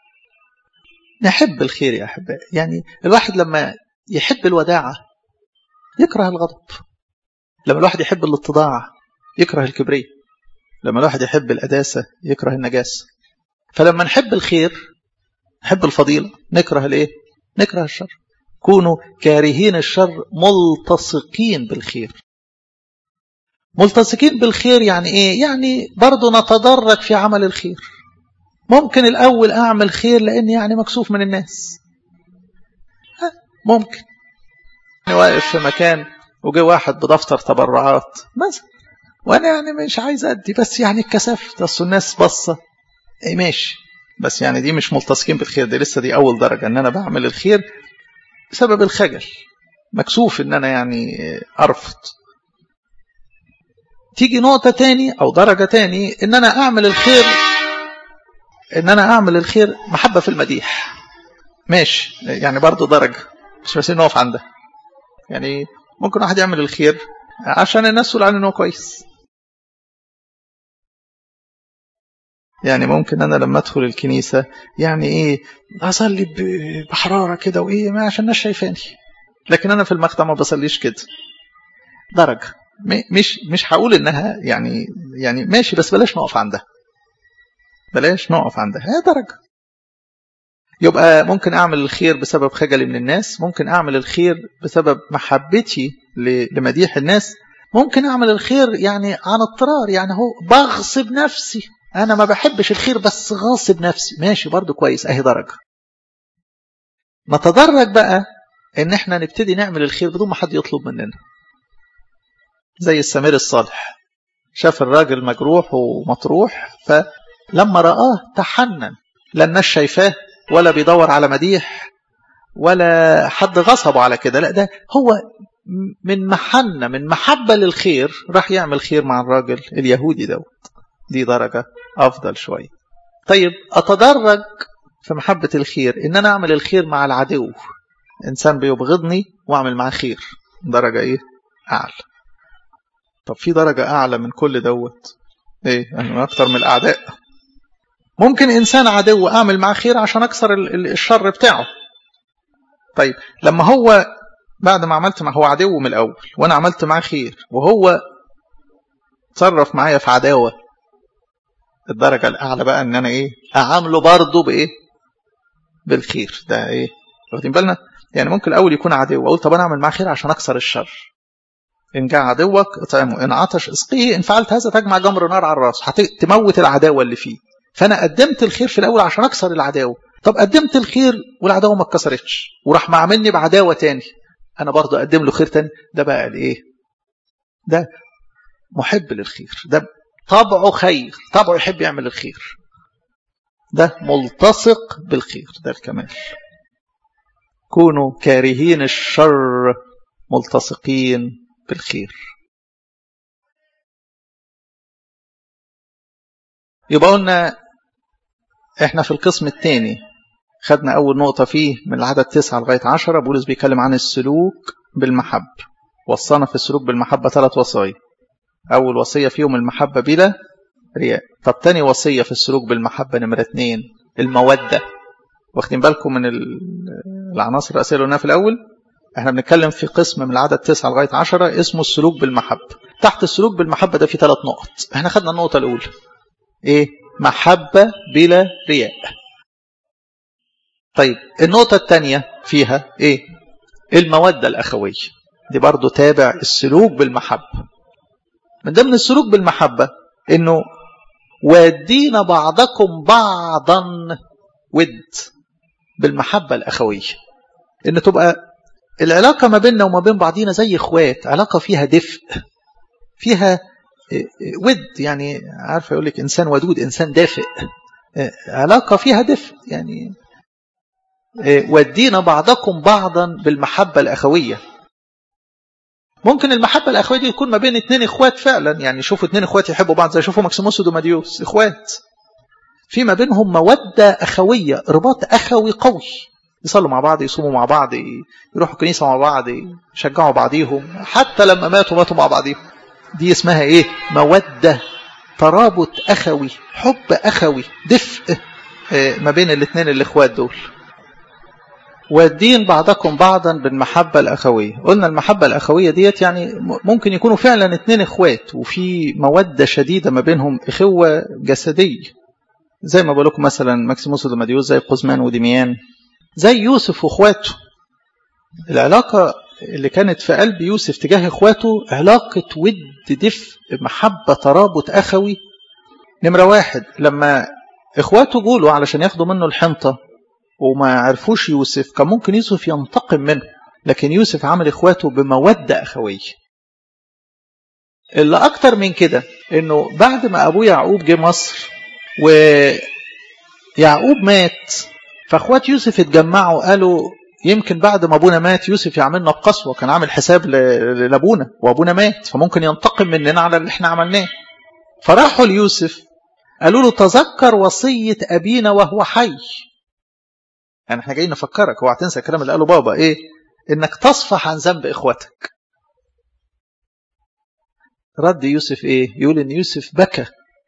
S1: نحب الخير يا أحبائي يعني الواحد لما يحب الوداعة يكره الغضب لما الواحد يحب الاتضاع يكره الكبرياء لما الواحد يحب القداسة يكره النجاسة فلما نحب الخير نحب الفضيلة نكره الايه نكره الشر كونوا كارهين الشر ملتصقين بالخير ملتصقين بالخير يعني ايه يعني برضو نتدرج في عمل الخير ممكن الاول اعمل خير لاني يعني مكسوف من الناس ممكن واقف في مكان وجه واحد بدفتر تبرعات مثلا وانا يعني مش عايز ادي بس يعني اتكسفت اصل الناس بصه ايه ماشي بس يعني دي مش ملتصقين بالخير دي لسه دي اول درجه ان انا بعمل الخير بسبب الخجل مكسوف ان انا يعني ارفض تيجي نقطه تاني او درجه تاني ان انا اعمل الخير ان انا اعمل الخير محبه في المديح ماشي يعني برضه درجه مش بس نقف عندها يعني ممكن واحد يعمل الخير عشان الناس تقول عنه انه كويس يعني ممكن انا لما ادخل الكنيسه يعني ايه اصلي بحراره كده وايه ما عشان الناس شايفاني لكن انا في المقطع ما بصليش كده درجه مش مش هقول انها يعني يعني ماشي بس بلاش نقف عندها بلاش نقف عندها هي درجه يبقى ممكن اعمل الخير بسبب خجلي من الناس ممكن اعمل الخير بسبب محبتي لمديح الناس ممكن اعمل الخير يعني عن اضطرار يعني هو بغصب نفسي انا ما بحبش الخير بس غاصب نفسي ماشي برضو كويس اهي درجة نتدرج بقى ان احنا نبتدي نعمل الخير بدون ما حد يطلب مننا زي السمير الصالح شاف الراجل مجروح ومطروح فلما رآه تحنن لا الناس شايفاه ولا بيدور على مديح ولا حد غصبه على كده لا ده هو من محنة من محبة للخير راح يعمل خير مع الراجل اليهودي دوت دي درجة أفضل شوية طيب أتدرج في محبة الخير إن أنا أعمل الخير مع العدو إنسان بيبغضني وأعمل معاه خير درجة إيه أعلى طب في درجة أعلى من كل دوت إيه يعني أكتر من الأعداء ممكن إنسان عدو أعمل معاه خير عشان أكسر الشر بتاعه طيب لما هو بعد ما عملت معه هو عدو من الأول وأنا عملت معاه خير وهو تصرف معايا في عداوة الدرجة الأعلى بقى إن أنا إيه أعامله برضه بإيه بالخير ده إيه واخدين بالنا يعني ممكن الأول يكون عدو أقول طب أنا أعمل معاه خير عشان أكسر الشر إن جاء عدوك اطعمه إن عطش اسقيه إن فعلت هذا تجمع جمر نار على الراس هتموت العداوة اللي فيه فأنا قدمت الخير في الأول عشان أكسر العداوة طب قدمت الخير والعداوة ما اتكسرتش وراح معاملني بعداوة تاني أنا برضه أقدم له خير تاني ده بقى الإيه ده محب للخير ده طبعه خير طبعه يحب يعمل الخير ده ملتصق بالخير ده الكمال كونوا كارهين الشر ملتصقين بالخير يبقى قلنا احنا في القسم الثاني خدنا اول نقطة فيه من العدد تسعة لغاية عشرة بولس بيتكلم عن السلوك بالمحب وصانا في السلوك بالمحبة ثلاث وصايا أول وصية فيهم المحبة بلا رياء طب تاني وصية في السلوك بالمحبة نمرة اتنين المودة واخدين بالكم من العناصر الرئيسية اللي قلناها في الأول احنا بنتكلم في قسم من العدد تسعة لغاية عشرة اسمه السلوك بالمحبة تحت السلوك بالمحبة ده في ثلاث نقط احنا خدنا النقطة الأولى ايه محبة بلا رياء طيب النقطة الثانية فيها ايه المودة الأخوية دي برضو تابع السلوك بالمحبة من ضمن السلوك بالمحبة انه وادين بعضكم بعضا ود بالمحبة الأخوية إن تبقى العلاقة ما بيننا وما بين بعضينا زي إخوات علاقة فيها دفء فيها ود يعني عارفة يقول لك إنسان ودود إنسان دافئ علاقة فيها دفء يعني ودينا بعضكم بعضا بالمحبة الأخوية ممكن المحبة الأخوية دي تكون ما بين اتنين إخوات فعلا يعني شوفوا اتنين إخوات يحبوا بعض زي شوفوا ماكسيموس ودوماديوس إخوات في ما بينهم مودة أخوية رباط أخوي قوي يصلوا مع بعض يصوموا مع بعض يروحوا كنيسة مع بعض يشجعوا بعضيهم حتى لما ماتوا ماتوا مع بعضيهم دي اسمها ايه مودة ترابط أخوي حب أخوي دفء ما بين الاثنين الإخوات دول والدين بعضكم بعضا بالمحبة الأخوية قلنا المحبة الأخوية ديت يعني ممكن يكونوا فعلا اثنين إخوات وفي مودة شديدة ما بينهم إخوة جسدية زي ما بقول لكم مثلا ماكسيموس ودماديوس زي قزمان ودميان زي يوسف واخواته العلاقة اللي كانت في قلب يوسف تجاه اخواته علاقة ود دفء محبة ترابط أخوي نمرة واحد لما اخواته جولوا علشان ياخدوا منه الحنطة وما عرفوش يوسف كان ممكن يوسف ينتقم منه لكن يوسف عمل اخواته بمودة أخوية اللي أكتر من كده إنه بعد ما أبوه يعقوب جه مصر ويعقوب مات فاخوات يوسف اتجمعوا قالوا يمكن بعد ما ابونا مات يوسف يعملنا بقسوه كان عامل حساب لابونا وابونا مات فممكن ينتقم مننا على اللي احنا عملناه فراحوا ليوسف قالوا له تذكر وصيه ابينا وهو حي يعني احنا جايين نفكرك اوعى تنسى الكلام اللي قاله بابا ايه انك تصفح عن ذنب اخواتك رد يوسف ايه يقول ان يوسف بكى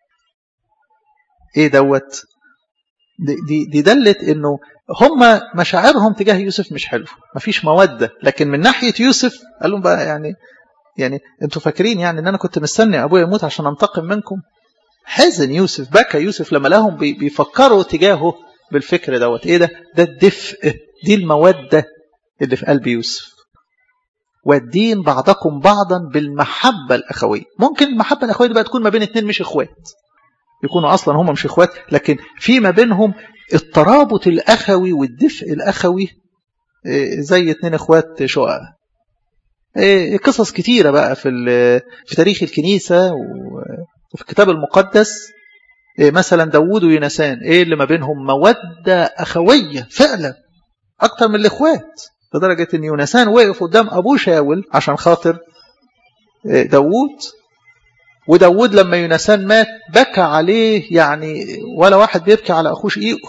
S1: ايه دوت دي, دي, دي دلت انه هم مشاعرهم تجاه يوسف مش حلو مفيش مودة لكن من ناحية يوسف قال لهم بقى يعني يعني انتوا فاكرين يعني ان انا كنت مستني ابويا يموت عشان انتقم منكم حزن يوسف بكى يوسف لما لهم بيفكروا تجاهه بالفكر دوت ايه ده ده الدفء دي المودة اللي في قلب يوسف والدين بعضكم بعضا بالمحبة الأخوية ممكن المحبة الأخوية دي بقى تكون ما بين اتنين مش اخوات يكونوا أصلا هم مش اخوات لكن في ما بينهم الترابط الأخوي والدفء الأخوي زي اتنين اخوات شقق قصص كتيرة بقى في في تاريخ الكنيسة وفي الكتاب المقدس مثلا داوود ويونسان ايه اللي ما بينهم مودة أخوية فعلا أكتر من الإخوات لدرجة إن يونسان وقف قدام أبوه شاول عشان خاطر داوود وداود لما يونسان مات بكى عليه يعني ولا واحد بيبكي على أخوه شقيقه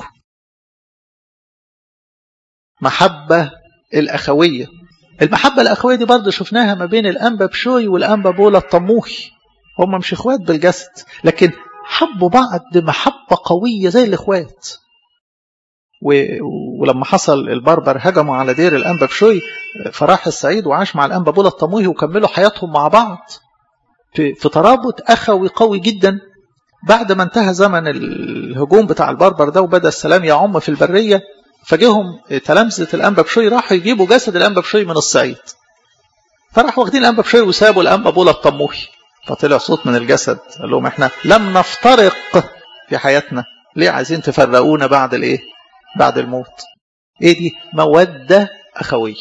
S1: محبة الأخوية المحبة الأخوية دي برضه شفناها ما بين الأنبا بشوي والأنبا بولا الطموحي هم مش إخوات بالجسد لكن حبوا بعض بمحبة قوية زي الإخوات و... ولما حصل البربر هجموا على دير الأنبا بشوي فراح السعيد وعاش مع الأنبا بولا الطموحي وكملوا حياتهم مع بعض في, في ترابط أخوي قوي جدا بعد ما انتهى زمن الهجوم بتاع البربر ده وبدأ السلام يعم في البرية فجيهم تلامذة الأنبا بشوي راحوا يجيبوا جسد الأنبا بشوي من الصعيد فراحوا واخدين الأنبا بشوي وسابوا الأنبا بولا الطموحي فطلع صوت من الجسد قال لهم احنا لم نفترق في حياتنا ليه عايزين تفرقونا بعد الايه بعد الموت ايه دي مودة أخوية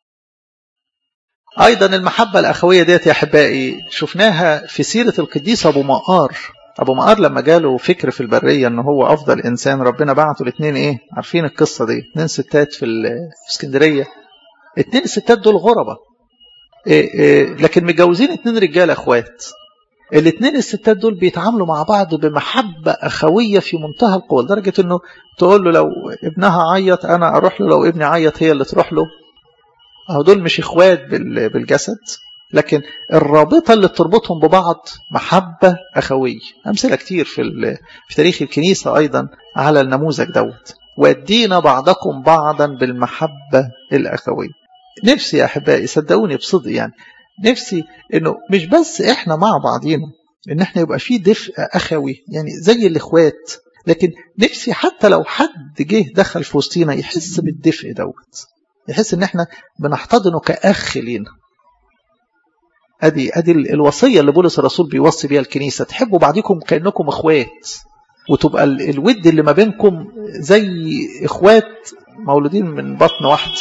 S1: أيضا المحبة الأخوية ديت يا أحبائي شفناها في سيرة القديس أبو مقار أبو مقار لما جاله فكر في البرية أنه هو أفضل إنسان ربنا بعته الاثنين إيه عارفين القصة دي اثنين ستات في, في اسكندرية اثنين الستات دول غربة إيه إيه لكن متجوزين اثنين رجالة أخوات الاثنين الستات دول بيتعاملوا مع بعض بمحبة أخوية في منتهى القوة لدرجة أنه تقول له لو ابنها عيط أنا أروح له لو ابني عيط هي اللي تروح له أهو دول مش إخوات بالجسد لكن الرابطة اللي بتربطهم ببعض محبة أخوية أمثلة كتير في, في تاريخ الكنيسة أيضا على النموذج دوت ودينا بعضكم بعضا بالمحبة الأخوية نفسي يا أحبائي صدقوني بصدق يعني نفسي انه مش بس احنا مع بعضينا ان احنا يبقى في دفء اخوي يعني زي الاخوات لكن نفسي حتى لو حد جه دخل في وسطينا يحس بالدفء دوت يحس ان احنا بنحتضنه كاخ لينا ادي ادي الوصيه اللي بولس الرسول بيوصي بيها الكنيسه تحبوا بعضكم كانكم اخوات وتبقى الود اللي ما بينكم زي اخوات مولودين من بطن واحد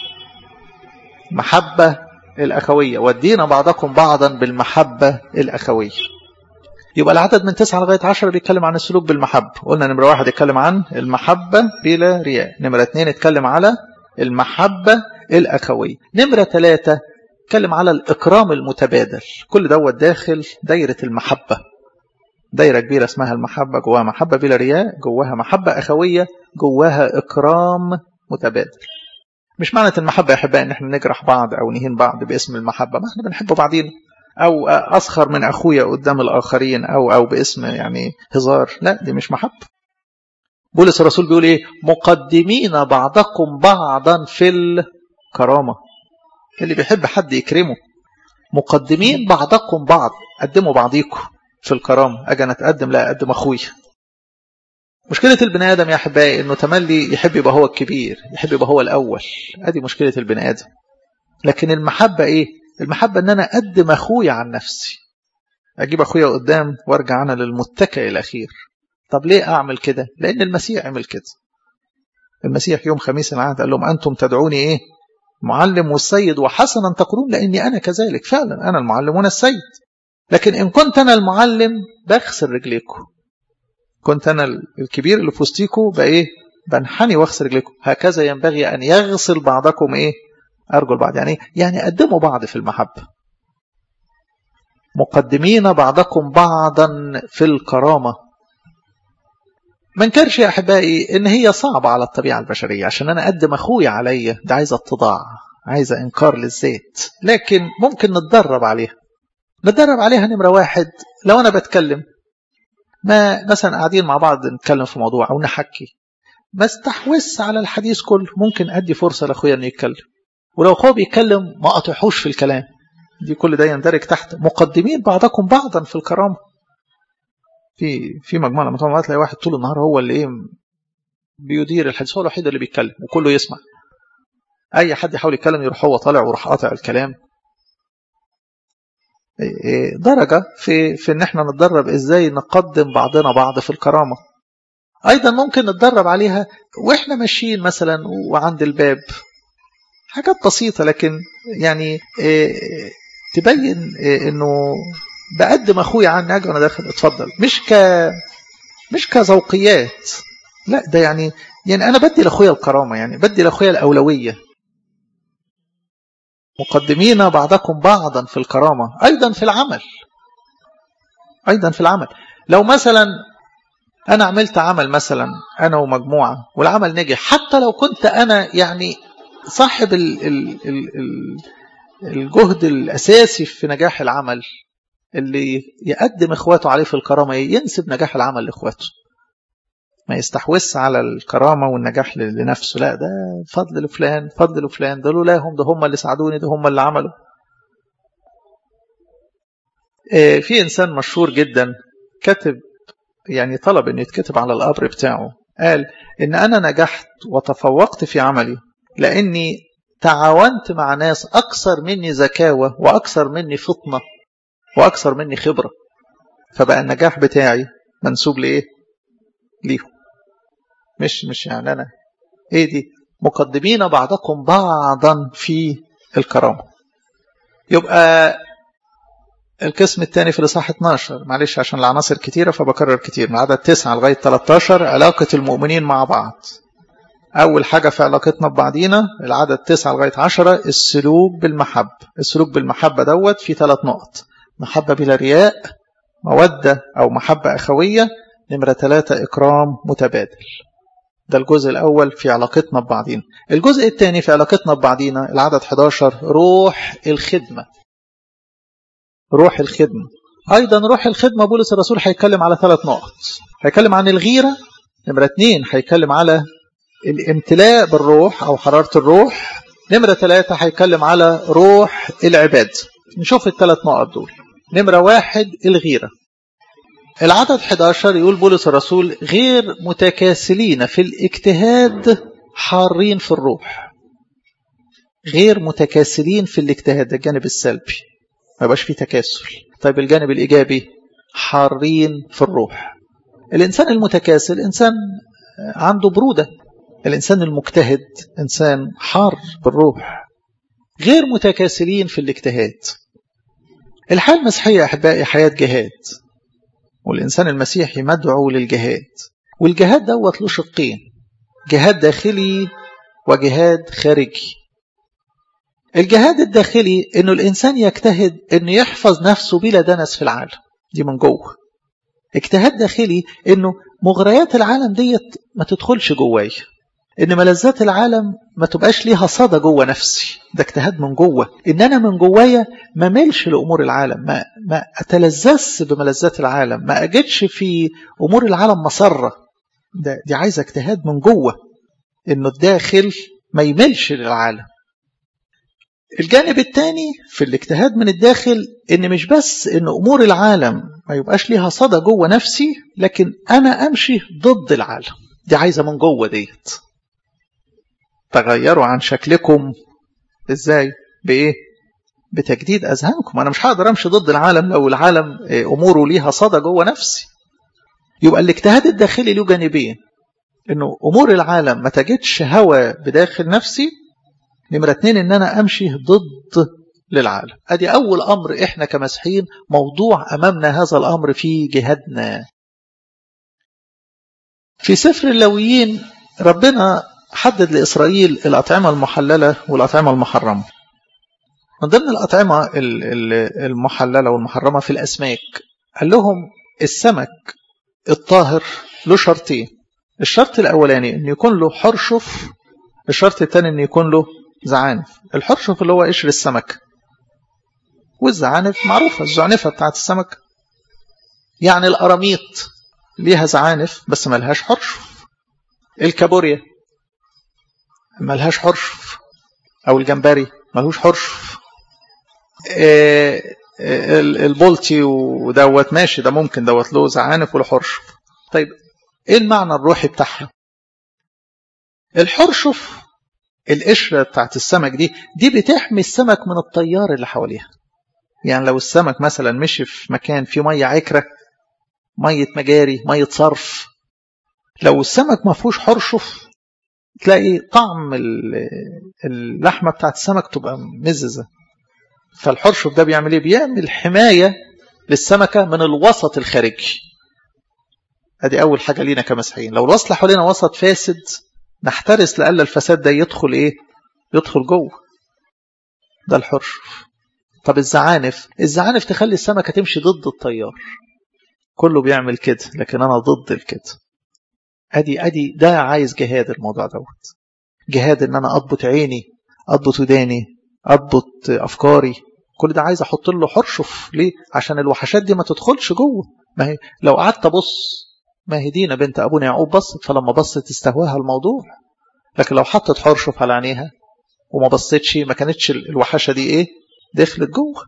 S1: محبة الأخوية ودينا بعضكم بعضا بالمحبة الأخوية يبقى العدد من تسعة لغاية عشرة بيتكلم عن السلوك بالمحبة قلنا نمرة واحد يتكلم عن المحبة بلا رياء نمرة اتنين يتكلم على المحبة الأخوية نمرة ثلاثة يتكلم على الإكرام المتبادل كل دوت داخل دايرة المحبة دايرة كبيرة اسمها المحبة جواها محبة بلا رياء جواها محبة أخوية جواها إكرام متبادل مش معنى المحبة يا أحبائي إن احنا نجرح بعض أو نهين بعض باسم المحبة ما احنا بنحب بعضينا أو أسخر من أخويا قدام الآخرين أو أو باسم يعني هزار لا دي مش محبة بولس الرسول بيقول إيه مقدمين بعضكم بعضا في الكرامة اللي بيحب حد يكرمه مقدمين بعضكم بعض قدموا بعضيكم في الكرامة أجي أنا أتقدم لا أقدم أخويا مشكلة البني آدم يا أحبائي إنه تملي يحب يبقى هو الكبير يحب يبقى هو الأول أدي مشكلة البني آدم لكن المحبة إيه المحبة إن أنا أقدم أخويا عن نفسي أجيب أخويا قدام وأرجع أنا للمتكئ الأخير طب ليه أعمل كده لأن المسيح عمل كده المسيح يوم خميس العهد قال لهم أنتم تدعوني إيه معلم والسيد وحسنا تقولون لأني أنا كذلك فعلا أنا المعلم وأنا السيد لكن إن كنت أنا المعلم بغسل رجليكم كنت أنا الكبير اللي في وسطيكم بقى إيه بنحني واغسل رجليكم هكذا ينبغي أن يغسل بعضكم إيه أرجل بعض يعني يعني قدموا بعض في المحبة مقدمين بعضكم بعضا في الكرامة ما انكرش يا أحبائي إن هي صعبة على الطبيعة البشرية عشان أنا أقدم أخويا عليا ده عايزة اتضاع عايزة إنكار للذات لكن ممكن نتدرب عليها نتدرب عليها نمرة واحد لو أنا بتكلم ما مثلا قاعدين مع بعض نتكلم في موضوع أو نحكي ما استحوذش على الحديث كله ممكن أدي فرصة لأخويا إنه يتكلم ولو أخوه بيتكلم ما أطيحوش في الكلام دي كل ده يندرج تحت مقدمين بعضكم بعضا في الكرامة في في مجموعة لما طبعا تلاقي واحد طول النهار هو اللي ايه بيدير الحديث هو الوحيد اللي بيتكلم وكله يسمع أي حد يحاول يتكلم يروح هو طالع ويروح قاطع الكلام درجة في في ان احنا نتدرب ازاي نقدم بعضنا بعض في الكرامة ايضا ممكن نتدرب عليها واحنا ماشيين مثلا وعند الباب حاجات بسيطة لكن يعني تبين انه بقدم اخويا عني اجي وانا داخل اتفضل مش ك مش كذوقيات لا ده يعني يعني انا بدي لاخويا الكرامة يعني بدي لاخويا الاولوية مقدمين بعضكم بعضا في الكرامة أيضا في العمل أيضا في العمل لو مثلا أنا عملت عمل مثلا أنا ومجموعة والعمل نجح حتى لو كنت أنا يعني صاحب ال ال ال ال الجهد الأساسي في نجاح العمل اللي يقدم إخواته عليه في الكرامة ينسب نجاح العمل لإخواته ما يستحوذش على الكرامة والنجاح لنفسه لا ده فضل لفلان فضل لفلان ده لولاهم ده هم اللي ساعدوني ده هم اللي عملوا في إنسان مشهور جدا كتب يعني طلب أن يتكتب على القبر بتاعه قال إن أنا نجحت وتفوقت في عملي لأني تعاونت مع ناس أكثر مني ذكاوة وأكثر مني فطنة وأكثر مني خبرة فبقى النجاح بتاعي منسوب لإيه؟ ليهم مش مش يعني أنا إيه دي مقدمين بعضكم بعضا في الكرامة يبقى القسم الثاني في الإصحاح 12 معلش عشان العناصر كتيرة فبكرر كتير من عدد 9 لغاية 13 علاقة المؤمنين مع بعض أول حاجة في علاقتنا ببعضينا العدد 9 لغاية 10 السلوك بالمحبة السلوك بالمحبة دوت في ثلاث نقط محبة بلا رياء مودة أو محبة أخوية نمرة ثلاثة إكرام متبادل ده الجزء الأول في علاقتنا ببعضينا الجزء الثاني في علاقتنا ببعضينا العدد 11 روح الخدمة روح الخدمة أيضا روح الخدمة بولس الرسول هيتكلم على ثلاث نقط هيتكلم عن الغيرة نمرة اثنين هيتكلم على الامتلاء بالروح أو حرارة الروح نمرة ثلاثة هيتكلم على روح العباد نشوف الثلاث نقط دول نمرة واحد الغيرة العدد 11 يقول بولس الرسول غير متكاسلين في الاجتهاد حارين في الروح غير متكاسلين في الاجتهاد ده الجانب السلبي ما يبقاش فيه تكاسل طيب الجانب الإيجابي حارين في الروح الإنسان المتكاسل إنسان عنده برودة الإنسان المجتهد إنسان حار بالروح غير متكاسلين في الاجتهاد الحياة المسيحية أحبائي حياة جهاد والإنسان المسيحي مدعو للجهاد والجهاد دوت له شقين جهاد داخلي وجهاد خارجي الجهاد الداخلي انه الانسان يجتهد انه يحفظ نفسه بلا دنس في العالم دي من جوه اجتهاد داخلي انه مغريات العالم ديت ما تدخلش جوايا ان ملذات العالم ما تبقاش ليها صدى جوه نفسي ده اجتهاد من جوه ان انا من جوايا ما ملش لامور العالم ما ما اتلذذش بملذات العالم ما اجدش في امور العالم مسره ده دي عايزه اجتهاد من جوه انه الداخل ما يملش للعالم الجانب الثاني في الاجتهاد من الداخل ان مش بس ان امور العالم ما يبقاش ليها صدى جوه نفسي لكن انا امشي ضد العالم دي عايزه من جوه ديت تغيروا عن شكلكم ازاي بايه بتجديد اذهانكم انا مش هقدر امشي ضد العالم لو العالم اموره ليها صدى جوه نفسي يبقى الاجتهاد الداخلي له جانبين انه امور العالم ما تجدش هوى بداخل نفسي نمرة اتنين ان انا امشي ضد للعالم ادي اول امر احنا كمسيحيين موضوع امامنا هذا الامر في جهادنا في سفر اللويين ربنا حدد لاسرائيل الاطعمه المحلله والاطعمه المحرمه من ضمن الاطعمه المحلله والمحرمه في الاسماك قال لهم السمك الطاهر له شرطين الشرط الاولاني ان يكون له حرشف الشرط الثاني ان يكون له زعانف الحرشف اللي هو قشر السمك والزعانف معروفة الزعنفة بتاعت السمك يعني القراميط ليها زعانف بس ملهاش حرشف الكابوريا ملهاش حرشف أو الجمبري ملهوش حرشف البولتي ودوت ماشي ده ممكن دوت له زعانف وله حرشف طيب ايه المعنى الروحي بتاعها الحرشف القشرة بتاعت السمك دي دي بتحمي السمك من الطيار اللي حواليها يعني لو السمك مثلا مشي في مكان فيه مية عكرة مية مجاري مية صرف لو السمك ما فيهوش حرشف تلاقي طعم اللحمة بتاعت السمك تبقى مززة فالحرشف ده بيعمل ايه بيعمل حماية للسمكة من الوسط الخارجي ادي اول حاجة لينا كمسيحيين لو الوصل حوالينا وسط فاسد نحترس لألا الفساد ده يدخل ايه يدخل جوه ده الحرشف طب الزعانف الزعانف تخلي السمكة تمشي ضد التيار كله بيعمل كده لكن انا ضد الكده ادي ادي ده عايز جهاد الموضوع دوت جهاد ان انا اضبط عيني اضبط وداني اضبط افكاري كل ده عايز احط له حرشف ليه عشان الوحشات دي ما تدخلش جوه ما هي لو قعدت ابص ما هي دينا بنت ابونا يعقوب بصت فلما بصت استهواها الموضوع لكن لو حطت حرشف على عينيها وما بصتش ما كانتش الوحشه دي ايه دخلت جوه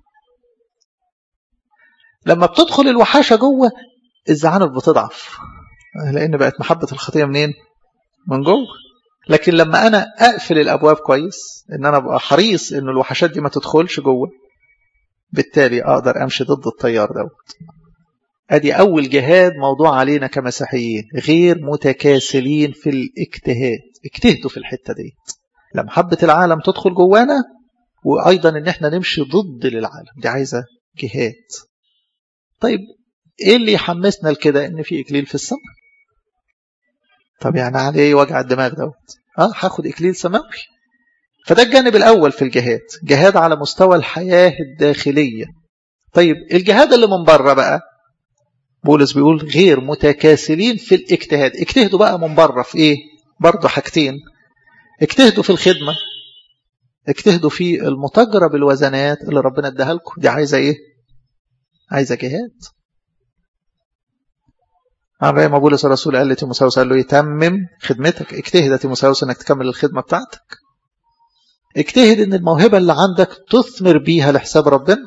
S1: لما بتدخل الوحشه جوه الزعانف بتضعف لان بقت محبه الخطيه منين من جوه لكن لما انا اقفل الابواب كويس ان انا ابقى حريص ان الوحشات دي ما تدخلش جوه بالتالي اقدر امشي ضد التيار دوت ادي اول جهاد موضوع علينا كمسيحيين غير متكاسلين في الاجتهاد اجتهدوا في الحته ديت لما حبه العالم تدخل جوانا وايضا ان احنا نمشي ضد للعالم دي عايزه جهاد طيب ايه اللي يحمسنا لكده ان في اكليل في السماء طب يعني عليه ايه وجع الدماغ دوت اه هاخد اكليل سماوي فده الجانب الاول في الجهاد جهاد على مستوى الحياه الداخليه طيب الجهاد اللي من بره بقى بولس بيقول غير متكاسلين في الاجتهاد اجتهدوا بقى من بره في ايه برضه حاجتين اجتهدوا في الخدمة اجتهدوا في المتاجرة بالوزنات اللي ربنا اداها لكم دي عايزة ايه عايزة جهاد عن ما بولس الرسول قال لتيموساوس قال له يتمم خدمتك اجتهد يا تيموساوس انك تكمل الخدمة بتاعتك اجتهد ان الموهبة اللي عندك تثمر بيها لحساب ربنا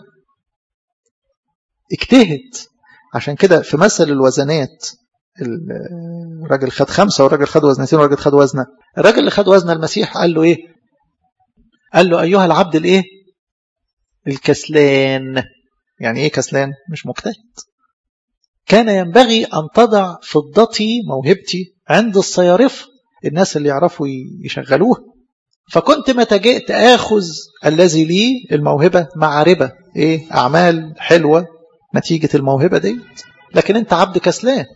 S1: اجتهد عشان كده في مثل الوزنات الراجل خد خمسة والراجل خد وزنتين والراجل خد وزنة الراجل اللي خد وزن المسيح قال له ايه قال له ايها العبد الايه الكسلان يعني ايه كسلان مش مجتهد
S2: كان ينبغي أن تضع فضتي موهبتي عند الصيارفة الناس اللي يعرفوا يشغلوها فكنت متى جئت آخذ الذي لي الموهبة مع ربا إيه أعمال حلوة نتيجة الموهبة دي لكن أنت عبد كسلان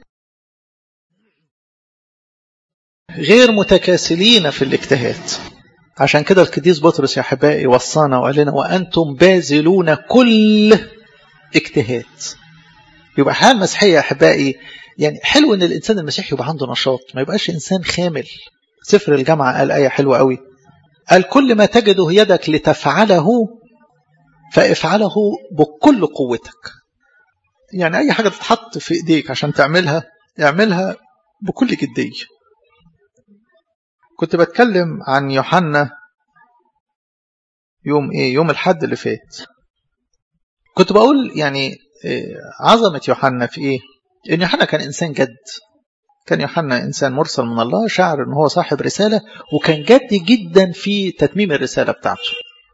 S2: غير متكاسلين في الاجتهاد عشان كده القديس بطرس يا احبائي وصانا وقال لنا وانتم باذلون كل اجتهاد يبقى حال المسيحيه يا احبائي يعني حلو ان الانسان المسيحي يبقى عنده نشاط ما يبقاش انسان خامل سفر الجامعه قال ايه حلوه قوي قال كل ما تجده يدك لتفعله فافعله بكل قوتك يعني اي حاجه تتحط في ايديك عشان تعملها اعملها بكل جديه كنت بتكلم عن يوحنا يوم ايه يوم الحد اللي فات كنت بقول يعني إيه عظمة يوحنا في ايه ان يوحنا كان انسان جد كان يوحنا انسان مرسل من الله شعر ان هو صاحب رسالة وكان جد جدا في تتميم الرسالة بتاعته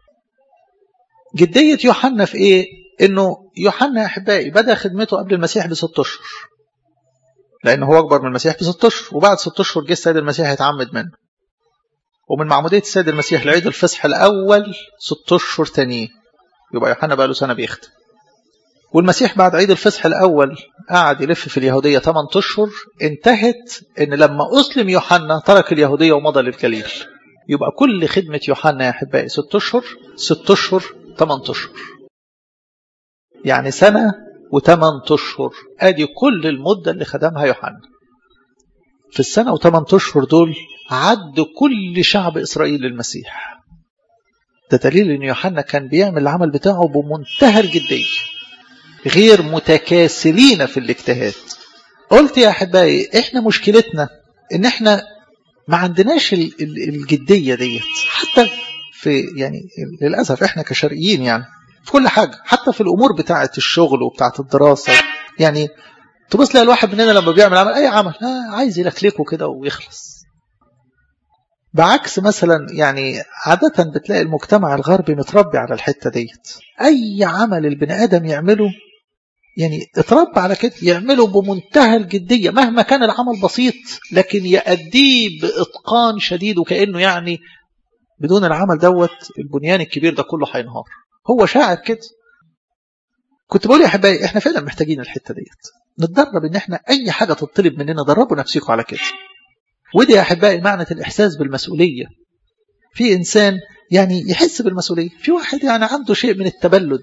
S2: جدية يوحنا في ايه انه يوحنا يا احبائي بدا خدمته قبل المسيح بست اشهر لان هو اكبر من المسيح بست اشهر وبعد ست اشهر جه السيد المسيح يتعمد منه ومن معمودية السيد المسيح لعيد الفصح الأول ست أشهر تانيين يبقى يوحنا بقى له سنة بيختم والمسيح بعد عيد الفصح الأول قعد يلف في اليهودية 8 أشهر انتهت إن لما أسلم يوحنا ترك اليهودية ومضى للجليل يبقى كل خدمة يوحنا يا أحبائي ست أشهر ست أشهر 8 أشهر يعني سنة وثمان أشهر أدي كل المدة اللي خدمها يوحنا في السنة وثمان أشهر دول عد كل شعب إسرائيل للمسيح ده دليل أن يوحنا كان بيعمل العمل بتاعه بمنتهى الجدية غير متكاسلين في الاجتهاد قلت يا أحبائي إحنا مشكلتنا إن إحنا ما عندناش الجدية ديت حتى في يعني للأسف إحنا كشرقيين يعني في كل حاجة حتى في الأمور بتاعة الشغل وبتاعة الدراسة يعني تبص تلاقي الواحد مننا لما بيعمل عمل أي عمل آه عايز يلكلكه كده ويخلص بعكس مثلا يعني عادة بتلاقي المجتمع الغربي متربي على الحتة ديت أي عمل البني آدم يعمله يعني اتربى على كده يعمله بمنتهى الجدية مهما كان العمل بسيط لكن يأديه بإتقان شديد وكأنه يعني بدون العمل دوت البنيان الكبير ده كله هينهار هو شاعر كده كنت بقول يا احبائي احنا فعلا محتاجين الحته ديت نتدرب ان احنا اي حاجه تطلب مننا دربوا نفسكم على كده ودي يا احبائي معنى الاحساس بالمسؤوليه في انسان يعني يحس بالمسؤوليه في واحد يعني عنده شيء من التبلد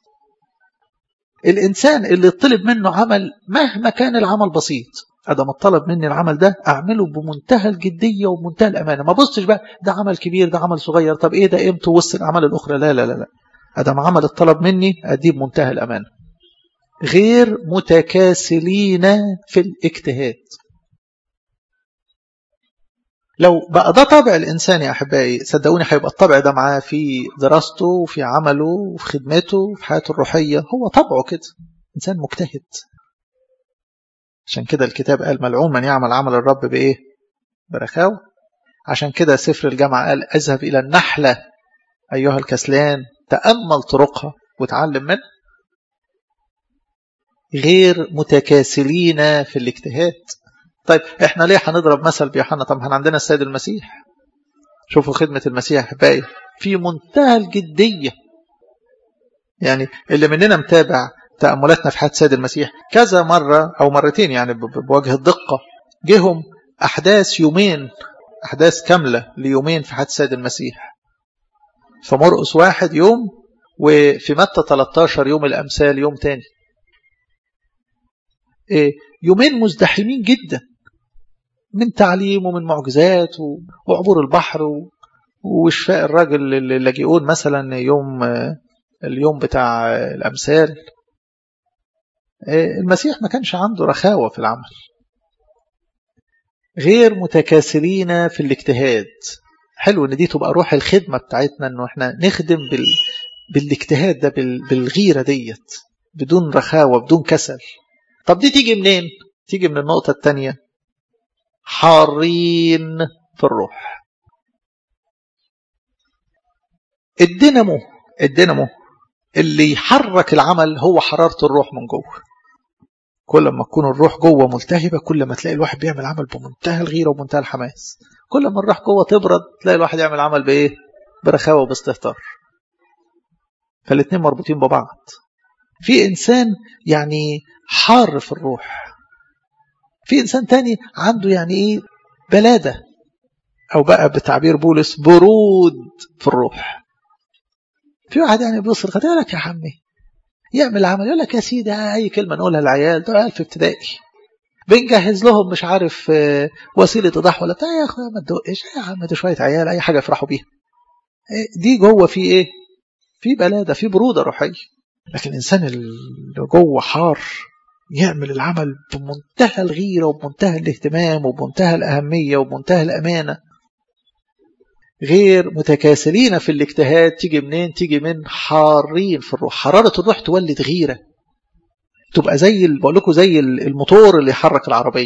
S2: الانسان اللي طلب منه عمل مهما كان العمل بسيط ادم الطلب مني العمل ده اعمله بمنتهى الجديه وبمنتهى الامانه ما بصش بقى ده عمل كبير ده عمل صغير طب ايه ده قيمته وسط الاعمال الاخرى لا لا لا لا ادم عمل الطلب مني اديه بمنتهى الامانه غير متكاسلين في الاجتهاد لو بقى ده طبع الإنسان يا أحبائي صدقوني هيبقى الطبع ده معاه في دراسته وفي عمله وفي خدمته وفي حياته الروحية هو طبعه كده إنسان مجتهد عشان كده الكتاب قال ملعون من يعمل عمل الرب بإيه برخاوة عشان كده سفر الجامعة قال اذهب إلى النحلة أيها الكسلان تأمل طرقها وتعلم منها غير متكاسلين في الاجتهاد طيب احنا ليه هنضرب مثل بيوحنا طب احنا عندنا السيد المسيح شوفوا خدمة المسيح احبائي في منتهى الجدية يعني اللي مننا متابع تأملاتنا في حياة السيد المسيح كذا مرة أو مرتين يعني بوجه الدقة جهم أحداث يومين أحداث كاملة ليومين في حياة السيد المسيح فمرقس واحد يوم وفي متى 13 يوم الأمثال يوم تاني يومين مزدحمين جدا من تعليم ومن معجزات وعبور البحر وشفاء الراجل اللاجئون مثلا يوم اليوم بتاع الأمثال المسيح ما كانش عنده رخاوة في العمل غير متكاسلين في الاجتهاد حلو ان دي تبقى روح الخدمة بتاعتنا انه احنا نخدم بال... بالاجتهاد ده بال... بالغيرة ديت بدون رخاوة بدون كسل طب دي تيجي منين تيجي من النقطة الثانية حارين في الروح الدينامو الدينامو اللي يحرك العمل هو حرارة الروح من جوه كل ما تكون الروح جوه ملتهبة كل ما تلاقي الواحد بيعمل عمل بمنتهى الغيرة ومنتهى الحماس كل ما الروح جوه تبرد تلاقي الواحد يعمل عمل بإيه برخاوة وباستهتار فالاتنين مربوطين ببعض في إنسان يعني حار في الروح في إنسان تاني عنده يعني إيه بلادة أو بقى بتعبير بولس برود في الروح في واحد يعني بيصرخ يقول لك يا عمي يعمل عمل يقول لك يا سيدي أي كلمة نقولها للعيال ده عيال في ابتدائي بنجهز لهم مش عارف وسيلة إيضاح ولا بتاع يا أخويا ما تدقش يا عم ده شوية عيال أي حاجة يفرحوا بيها دي جوه في إيه؟ في بلادة في برودة روحية لكن الإنسان اللي جوه حار يعمل العمل بمنتهى الغيرة وبمنتهى الاهتمام وبمنتهى الأهمية وبمنتهى الأمانة غير متكاسلين في الاجتهاد تيجي منين تيجي من حارين في الروح حرارة الروح تولد غيرة تبقى زي بقول لكم زي الموتور اللي يحرك العربية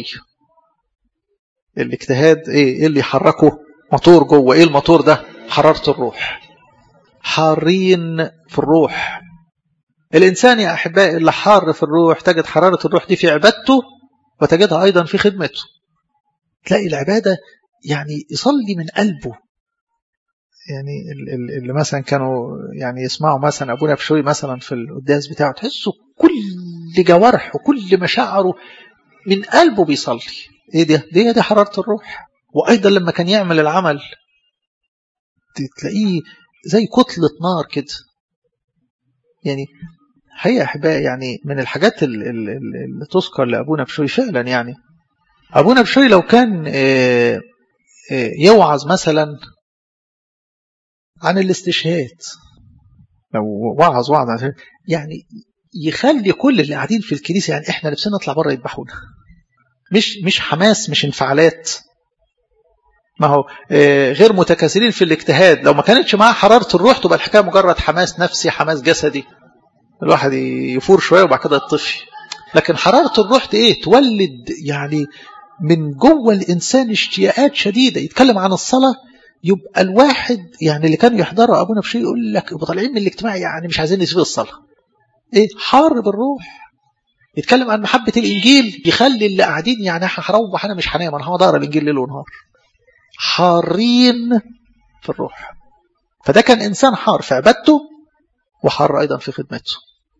S2: الاجتهاد ايه ايه اللي يحركه موتور جوه ايه الموتور ده حرارة الروح حارين في الروح الإنسان يا أحبائي اللي حار في الروح تجد حرارة الروح دي في عبادته وتجدها أيضا في خدمته تلاقي العبادة يعني يصلي من قلبه يعني اللي مثلا كانوا يعني يسمعوا مثلا أبونا بشوي مثلا في القداس بتاعه تحسوا كل جوارحه كل مشاعره من قلبه بيصلي ايه ده دي دي حرارة الروح وأيضا لما كان يعمل العمل تلاقيه زي كتلة نار كده يعني هي أحبائي يعني من الحاجات اللي, اللي تذكر لأبونا بشوي فعلا يعني أبونا بشوي لو كان يوعظ مثلا عن الاستشهاد لو وعظ وعظ يعني يخلي كل اللي قاعدين في الكنيسة يعني احنا نفسنا نطلع بره يذبحونا مش مش حماس مش انفعالات ما هو غير متكاسلين في الاجتهاد لو ما كانتش معاه حرارة الروح تبقى الحكاية مجرد حماس نفسي حماس جسدي الواحد يفور شوية وبعد كده يطفي لكن حرارة الروح ايه تولد يعني من جوه الإنسان اشتياقات شديدة يتكلم عن الصلاة يبقى الواحد يعني اللي كانوا يحضروا أبونا بشيء يقول لك يبقى طالعين من الاجتماع يعني مش عايزين نسيب الصلاة ايه حار بالروح يتكلم عن محبة الإنجيل يخلي اللي قاعدين يعني هروح أنا مش هنام أنا هقعد أقرا الإنجيل ليل ونهار حارين في الروح فده كان إنسان حار في عبادته وحار أيضا في خدمته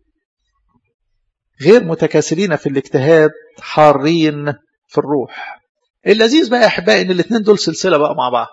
S2: غير متكاسلين في الاجتهاد حارين في الروح اللذيذ بقى يا أحبائي إن الاثنين دول سلسلة بقى مع بعض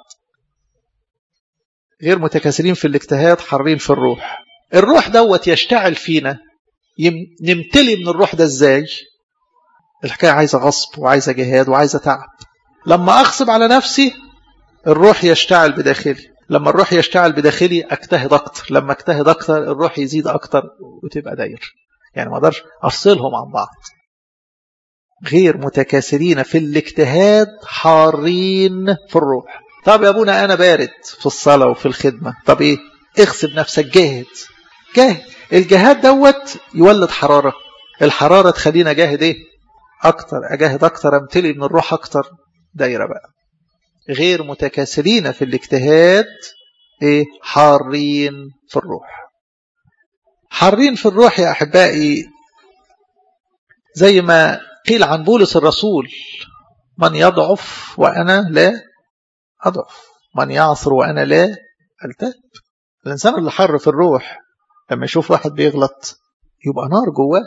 S2: غير متكاسلين في الاجتهاد حارين في الروح الروح دوت يشتعل فينا نمتلي من الروح ده ازاي الحكاية عايزة غصب وعايزة جهاد وعايزة تعب لما أغصب على نفسي الروح يشتعل بداخلي لما الروح يشتعل بداخلي أجتهد أكتر لما أجتهد أكتر الروح يزيد أكتر وتبقى داير يعني ما أقدرش أفصلهم عن بعض غير متكاسلين في الاجتهاد حارين في الروح طب يا أبونا أنا بارد في الصلاة وفي الخدمة طب إيه اغصب نفسك جاهد جاهد الجهاد دوت يولد حرارة الحرارة تخلينا جاهد ايه اكتر اجاهد اكتر امتلي من الروح اكتر دايرة بقى غير متكاسلين في الاجتهاد ايه حارين في الروح حارين في الروح يا احبائي زي ما قيل عن بولس الرسول من يضعف وانا لا اضعف من يعصر وانا لا التهب الانسان اللي حر في الروح لما يشوف واحد بيغلط يبقى نار جواه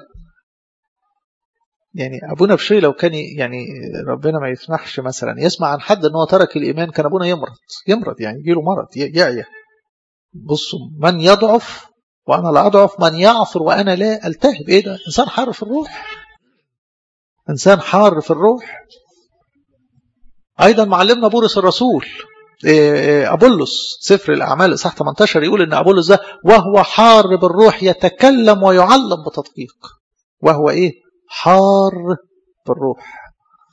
S2: يعني ابونا بشوي لو كان يعني ربنا ما يسمحش مثلا يسمع عن حد ان هو ترك الايمان كان ابونا يمرض يمرض يعني يجيله مرض يعيا بصوا من يضعف وانا لا اضعف من يعثر وانا لا التهب ايه ده انسان حار في الروح انسان حار في الروح ايضا معلمنا بولس الرسول أبولس سفر الأعمال إصحاح 18 يقول إن أبولس ده وهو حار بالروح يتكلم ويعلم بتدقيق وهو إيه حار بالروح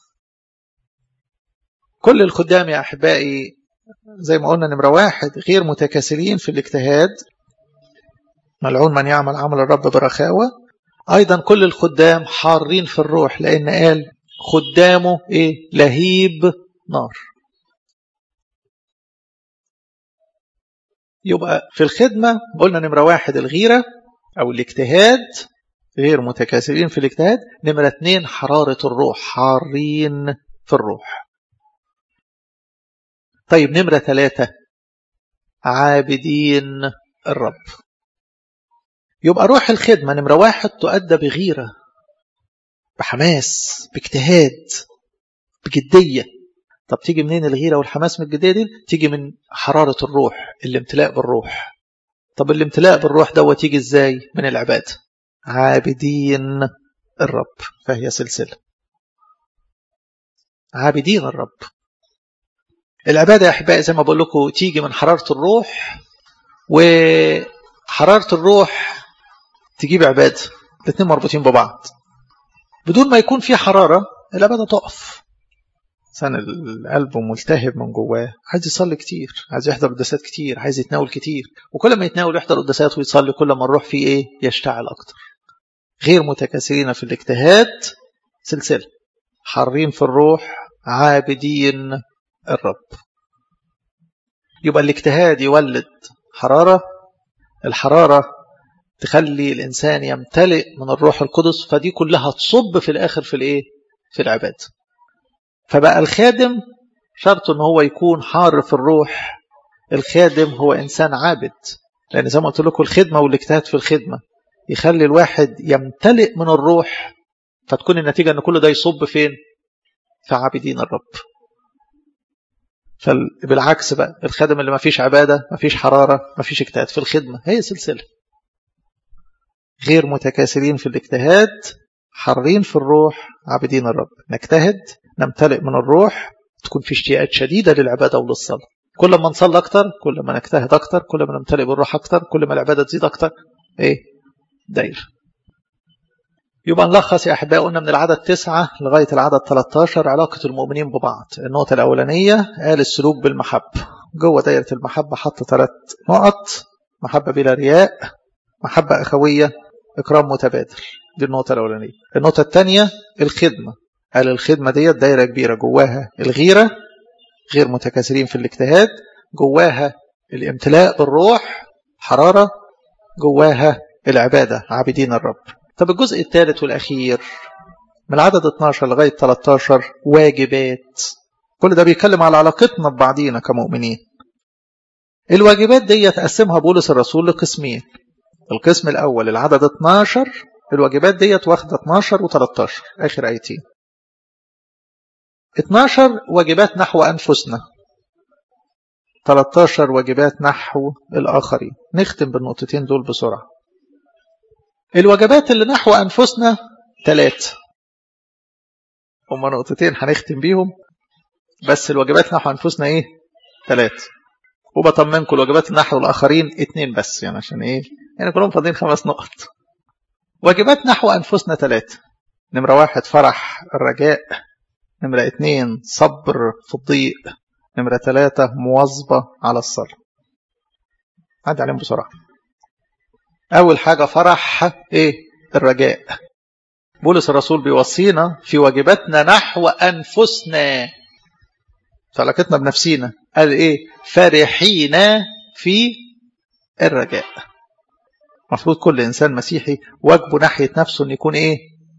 S2: كل الخدام يا أحبائي زي ما قلنا نمرة واحد غير متكاسلين في الاجتهاد ملعون من يعمل عمل الرب برخاوة أيضا كل الخدام حارين في الروح لأن قال خدامه إيه لهيب نار يبقى في الخدمة قلنا نمرة واحد الغيرة أو الاجتهاد غير متكاسلين في الاجتهاد نمرة اتنين حرارة الروح حارين في الروح طيب نمرة ثلاثة عابدين الرب يبقى روح الخدمة نمرة واحد تؤدى بغيرة بحماس باجتهاد بجدية طب تيجي منين الغيرة والحماس من الجدية دي تيجي من حرارة الروح الامتلاء بالروح طب الامتلاء بالروح دوت يجي ازاي من العبادة عابدين الرب فهي سلسلة عابدين الرب العبادة يا أحبائي زي ما بقول لكم تيجي من حرارة الروح وحرارة الروح تجيب عبادة الاثنين مربوطين ببعض بدون ما يكون في حرارة العبادة تقف إنسان القلب ملتهب من جواه عايز يصلي كتير عايز يحضر قداسات كتير عايز يتناول كتير وكل ما يتناول يحضر قداسات ويصلي كل ما الروح فيه ايه يشتعل اكتر غير متكاسلين في الاجتهاد سلسلة حارين في الروح عابدين الرب يبقى الاجتهاد يولد حرارة الحرارة تخلي الإنسان يمتلئ من الروح القدس فدي كلها تصب في الآخر في الإيه؟ في العباد فبقى الخادم شرط ان هو يكون حار في الروح الخادم هو إنسان عابد لأن زي ما قلت لكم الخدمة والاجتهاد في الخدمة يخلي الواحد يمتلئ من الروح فتكون النتيجة أن كل ده يصب فين في عابدين الرب فبالعكس بقى الخادم اللي ما فيش عبادة ما فيش حرارة ما فيش اجتهاد في الخدمة هي سلسلة غير متكاسلين في الاجتهاد حارين في الروح عابدين الرب نجتهد نمتلئ من الروح تكون في اشتياقات شديدة للعبادة وللصلاة كل ما نصلي أكتر كل ما نجتهد أكتر كل ما نمتلئ بالروح أكتر كل ما العبادة تزيد أكتر إيه داير يبقى نلخص يا أحبائي قلنا من العدد تسعة لغاية العدد 13 علاقة المؤمنين ببعض النقطة الأولانية قال السلوك بالمحبة جوه دايرة المحبة حط ثلاث نقط محبة بلا رياء محبة أخوية إكرام متبادل دي النقطة الأولانية النقطة الثانية الخدمة قال الخدمة ديت دايرة كبيرة جواها الغيرة غير متكاسلين في الاجتهاد جواها الامتلاء بالروح حرارة جواها العبادة عابدين الرب طب الجزء الثالث والأخير من العدد 12 لغاية 13 واجبات كل ده بيتكلم على علاقتنا ببعضينا كمؤمنين الواجبات دي تقسمها بولس الرسول لقسمين القسم الأول العدد 12 الواجبات ديت واخدة 12 و13 آخر آيتين 12 واجبات نحو أنفسنا 13 واجبات نحو الآخرين نختم بالنقطتين دول بسرعة الوجبات اللي نحو أنفسنا ثلاثة هما نقطتين هنختم بيهم بس الواجبات نحو أنفسنا إيه ثلاثة وبطمنكم الواجبات نحو الآخرين اتنين بس يعني عشان إيه يعني كلهم فاضلين خمس نقط واجبات نحو أنفسنا ثلاثة نمرة واحد فرح الرجاء نمرة اتنين صبر في الضيق نمرة ثلاثة مواظبة على الصلاة عدي عليهم بسرعة أول حاجة فرح إيه الرجاء بولس الرسول بيوصينا في واجباتنا نحو أنفسنا في علاقتنا بنفسينا قال إيه فرحين في الرجاء المفروض كل إنسان مسيحي واجبه ناحية نفسه أن يكون إيه